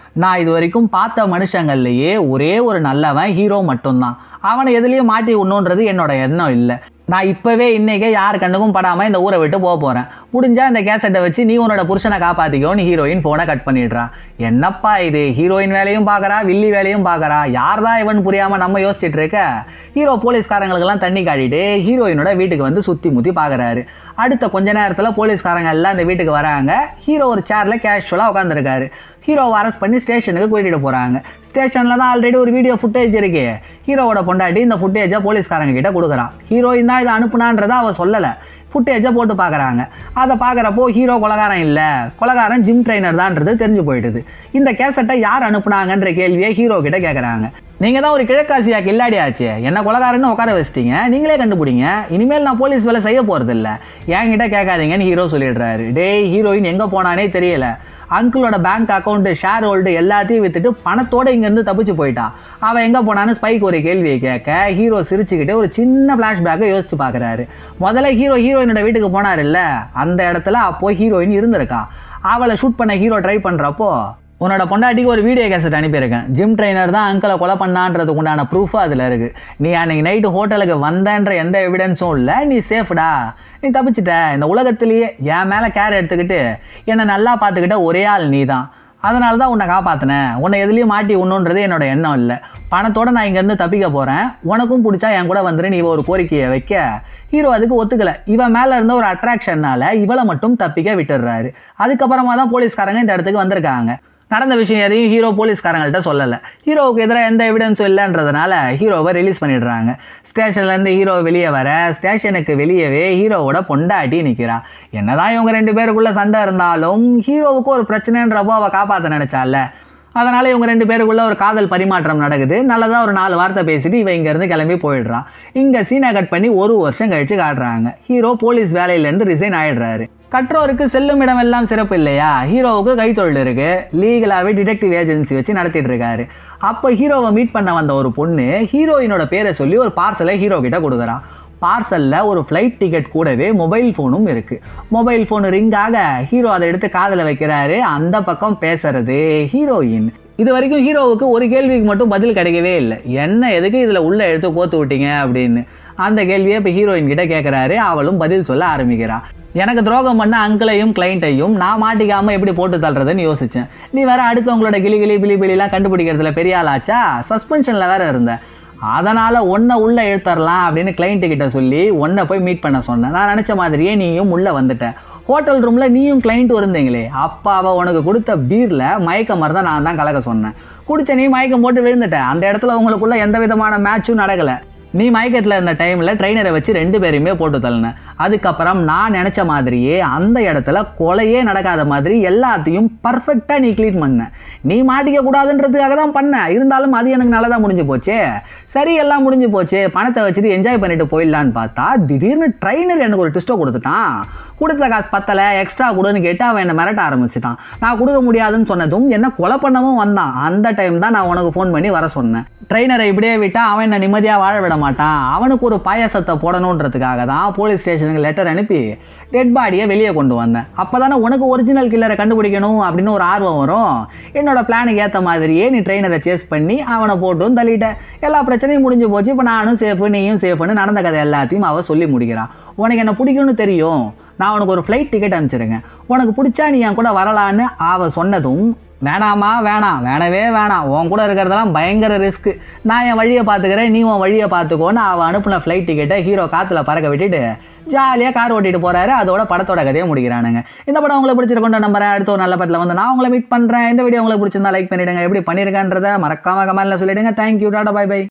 [SPEAKER 1] நான் இது வரைக்கும் பார்த்த மனுஷங்கள்லையே ஒரே ஒரு நல்லவன் ஹீரோ மட்டும்தான் அவனை எதுலேயும் மாட்டி விடணுன்றது என்னோட எண்ணம் இல்லை நான் இப்போவே இன்னைக்கே யார் கண்ணுக்கும் படாமல் இந்த ஊரை விட்டு போக போகிறேன் முடிஞ்சா இந்த கேசட்டை வச்சு நீ உன்னோட புருஷனை காப்பாற்றிக்கோன்னு ஹீரோயின் ஃபோனை கட் பண்ணிடுறா என்னப்பா இது ஹீரோயின் வேலையும் பார்க்குறா வில்லி வேலையும் பார்க்குறா யார் தான் இவன் புரியாமல் நம்ம யோசிச்சுட்டு இருக்க ஹீரோ போலீஸ்காரங்களுக்கெல்லாம் தண்ணி காட்டிட்டு ஹீரோயினோட வீட்டுக்கு வந்து சுற்றி முற்றி பார்க்குறாரு அடுத்த கொஞ்ச நேரத்தில் போலீஸ்காரங்க எல்லாம் இந்த வீட்டுக்கு வராங்க ஹீரோ ஒரு சேரில் கேஷுவலாக உட்காந்துருக்காரு ஹீரோவை அரெஸ்ட் பண்ணி ஸ்டேஷனுக்கு கூட்டிகிட்டு போகிறாங்க ஸ்டேஷனில் தான் ஆல்ரெடி ஒரு வீடியோ ஃபுட்டேஜ் இருக்கு ஹீரோவோட பொண்டாட்டி இந்த ஃபுட்டேஜை போலீஸ்காரங்க கிட்ட கொடுக்குறான் ஹீரோயின் தான் இதை அனுப்புனான்றதை அவள் சொல்லலை ஃபுட்டேஜை போட்டு பார்க்குறாங்க அதை பார்க்குறப்போ ஹீரோ கொலகாரன் இல்லை கொலகாரன் ஜிம் ட்ரைனர் தான்றது தெரிஞ்சு போயிடுது இந்த கேசட்டை யார் அனுப்புனாங்கன்ற கேள்வியை ஹீரோ கிட்ட கேட்குறாங்க நீங்கள் தான் ஒரு கிழக்காசியா கில்லாடி ஆச்சு என்ன கொலகாரன்னு உட்கார வச்சிட்டீங்க நீங்களே கண்டுபிடிங்க இனிமேல் நான் போலீஸ் வேலை செய்ய போகிறது இல்லை என்கிட்ட கேட்காதீங்கன்னு ஹீரோ சொல்லிடுறாரு டேய் ஹீரோயின் எங்கே போனானே தெரியல அங்கிளோட பேங்க் அக்கௌண்ட்டு ஷேர் ஹோல்டு எல்லாத்தையும் வித்துட்டு பணத்தோட இங்கேருந்து தப்பிச்சு போயிட்டான் அவன் எங்கே போனான்னு ஸ்பைக் ஒரு கேள்வியை கேட்க ஹீரோ சிரிச்சுக்கிட்டு ஒரு சின்ன ஃப்ளாஷ்பேக்கை யோசிச்சு பார்க்குறாரு முதல்ல ஹீரோ ஹீரோயினோட வீட்டுக்கு போனார் இல்ல அந்த இடத்துல அப்போ ஹீரோயின் இருந்திருக்கா அவளை ஷூட் பண்ண ஹீரோ ட்ரை பண்ணுறப்போ உன்னோட பொண்டாட்டிக்கு ஒரு வீடியோ கேசட் அனுப்பியிருக்கேன் ஜிம் ட்ரைனர் தான் அங்கிளை கொலை பண்ணான்றதுக்கு உண்டான ப்ரூஃபும் அதில் இருக்குது நீ அன்னைக்கு நைட்டு ஹோட்டலுக்கு வந்தன்ற எந்த எவிடன்ஸும் இல்லை நீ சேஃப்டா நீ தப்பிச்சிட்ட இந்த உலகத்திலேயே என் மேலே கேர் எடுத்துக்கிட்டு என்னை நல்லா பார்த்துக்கிட்ட ஒரே ஆள் நீ தான் அதனால தான் உன்னை காப்பாற்றினேன் உன்னை எதுலேயும் மாட்டி உண்ணுன்றது என்னோட எண்ணம் இல்லை பணத்தோட நான் இங்கேருந்து தப்பிக்க போகிறேன் உனக்கும் பிடிச்சா என் கூட வந்துரு நீ ஒரு கோரிக்கையை வைக்க ஹீரோ அதுக்கு ஒத்துக்கல இவன் மேலே இருந்த ஒரு அட்ராக்ஷன்னால இவளை மட்டும் தப்பிக்க விட்டுடுறாரு அதுக்கப்புறமா தான் போலீஸ்காரங்க இந்த இடத்துக்கு வந்திருக்காங்க நடந்த விஷயம் எதையும் ஹீரோ போலீஸ்காரங்கள்ட்ட சொல்லலை ஹீரோவுக்கு எதிராக எந்த எவிடன்ஸும் இல்லைன்றதுனால ஹீரோவை ரிலீஸ் பண்ணிடுறாங்க ஸ்டேஷன்லேருந்து ஹீரோ வெளியே வர ஸ்டேஷனுக்கு வெளியவே ஹீரோவோட பொண்டாட்டி நிற்கிறா என்னதான் இவங்க ரெண்டு பேருக்குள்ள சண்டை இருந்தாலும் ஹீரோவுக்கு ஒரு பிரச்சனைன்றப்போ அவள் காப்பாற்ற நினச்சால அதனால இவங்க ரெண்டு பேருக்குள்ள ஒரு காதல் பரிமாற்றம் நடக்குது நல்லதா ஒரு நாலு வார்த்தை பேசிட்டு இவன் இங்கேருந்து கிளம்பி போயிடுறான் இங்கே சீனை கட் பண்ணி ஒரு வருஷம் கழிச்சு காட்டுறாங்க ஹீரோ போலீஸ் வேலையிலேருந்து ரிசைன் ஆயிடுறாரு கற்றோருக்கு செல்லும் இடம் எல்லாம் சிறப்பு இல்லையா ஹீரோவுக்கு கைத்தொழில் இருக்கு லீகலாகவே டிடெக்டிவ் ஏஜென்சி வச்சு நடத்திட்டு இருக்காரு அப்போ ஹீரோவை மீட் பண்ண வந்த ஒரு பொண்ணு ஹீரோயினோட பேரை சொல்லி ஒரு பார்சலை ஹீரோ கிட்ட கொடுக்குறான் பார்சலில் ஒரு ஃப்ளைட் டிக்கெட் கூடவே மொபைல் ஃபோனும் இருக்குது மொபைல் ஃபோன் ரிங் ஆக ஹீரோ அதை எடுத்து காதில் வைக்கிறாரு அந்த பக்கம் பேசுறது ஹீரோயின் இது வரைக்கும் ஹீரோவுக்கு ஒரு கேள்விக்கு மட்டும் பதில் கிடைக்கவே இல்லை என்ன எதுக்கு இதில் உள்ள எடுத்து கோத்து விட்டீங்க அப்படின்னு அந்த கேள்வியை இப்போ ஹீரோயின் கிட்ட கேட்குறாரு அவளும் பதில் சொல்ல ஆரம்பிக்கிறா எனக்கு துரோகம் பண்ண அங்கிளையும் கிளைண்ட்டையும் நான் மாட்டிக்காமல் எப்படி போட்டு தள்ளுறதுன்னு யோசித்தேன் நீ வேற அடுத்தவங்களோட கிளி கிளி பிளி பிளிலாம் கண்டுபிடிக்கிறதுல பெரிய ஆளாச்சா சஸ்பென்ஷனில் வேற இருந்த அதனால் ஒன்றை உள்ளே இழுத்தரலாம் அப்படின்னு கிளைண்ட்டு கிட்ட சொல்லி ஒன்றை போய் மீட் பண்ண சொன்னேன் நான் நினச்ச மாதிரியே நீயும் உள்ளே வந்துட்ட ஹோட்டல் ரூமில் நீயும் கிளைண்ட் இருந்தீங்களே அப்போ அவள் உனக்கு கொடுத்த பீரில் மயக்க மருந்து நான் தான் கலக்க சொன்னேன் குடிச்ச நீ மயக்கம் போட்டு விழுந்துட்ட அந்த இடத்துல உங்களுக்குள்ள எந்த விதமான மேட்சும் நடக்கலை நீ மயக்கத்தில் இருந்த டைமில் ட்ரெயினரை வச்சு ரெண்டு பேரையுமே போட்டு தள்ளினேன் அதுக்கப்புறம் நான் நினச்ச மாதிரியே அந்த இடத்துல கொலையே நடக்காத மாதிரி எல்லாத்தையும் பர்ஃபெக்டாக நீ க்ளீன் பண்ண நீ மாட்டிக்க கூடாதுன்றதுக்காக தான் பண்ண இருந்தாலும் அது எனக்கு நல்லதாக முடிஞ்சு போச்சே சரி எல்லாம் முடிஞ்சு போச்சு பணத்தை வச்சுட்டு என்ஜாய் பண்ணிட்டு போயிடலான்னு பார்த்தா திடீர்னு ட்ரைனர் எனக்கு ஒரு ட்விஸ்ட்டை கொடுத்துட்டான் கொடுத்த காசு பத்தலை எக்ஸ்ட்ரா கொடுன்னு கேட்டு அவன் என்னை மிரட்ட ஆரம்பிச்சிட்டான் நான் கொடுக்க முடியாதுன்னு சொன்னதும் என்ன கொலை பண்ணவும் வந்தான் அந்த டைம் தான் நான் உனக்கு ஃபோன் பண்ணி வர சொன்னேன் ட்ரெயினரை இப்படியே விட்டா அவன் என்ன நிம்மதியாக வாழ விட மாட்டான் அவனுக்கு ஒரு பாயாசத்தை போடணுன்றதுக்காக தான் போலீஸ் ஸ்டேஷனுக்கு லெட்டர் அனுப்பி டெட் பாடியை வெளியே கொண்டு வந்தேன் அப்போ தானே உனக்கு ஒரிஜினல் கில்லரை கண்டுபிடிக்கணும் அப்படின்னு ஒரு ஆர்வம் வரும் என்னோட பிளானுக்கு ஏற்ற மாதிரியே நீ ட்ரெயினரை சேஸ் பண்ணி அவனை போட்டும் தள்ளிட்ட எல்லா பிரச்சனையும் முடிஞ்சு போச்சு இப்போ நானும் சேஃபு நீயும் சேஃப்னு நடந்த கதை எல்லாத்தையும் அவள் சொல்லி முடிக்கிறான் உனக்கு என்ன பிடிக்கும்னு தெரியும் நான் உனக்கு ஒரு ஃப்ளைட் டிக்கெட் அனுப்பிச்சிருங்க உனக்கு பிடிச்சா நீ என் கூட வரலான்னு அவள் சொன்னதும் வேணாமா வேணாம் வேணவே வேணாம் உன் கூட இருக்கிறதெல்லாம் பயங்கர ரிஸ்க்கு நான் என் வழியை பார்த்துக்கிறேன் நீ உன் வழியை பார்த்துக்கோன்னு அவள் அனுப்பின ஃப்ளைட் டிக்கெட்டை ஹீரோ காற்றுல பறக்க விட்டுட்டு ஜாலியாக கார் ஓட்டிட்டு போறாரு அதோட படத்தோட கதையை முடிக்கிறானுங்க இந்த படம் உங்களுக்கு பிடிச்சிருக்கோன்ற நம்புறேன் அடுத்த ஒரு நல்ல படத்தில் வந்து நான் உங்களை மீட் பண்ணுறேன் இந்த வீடியோ உங்களுக்கு பிடிச்சிருந்தா லைக் பண்ணிடுங்க எப்படி பண்ணியிருக்கேன்றதை மறக்காம கமெண்ட்ல சொல்லிடுங்க தேங்க்யூ டாடா பை பை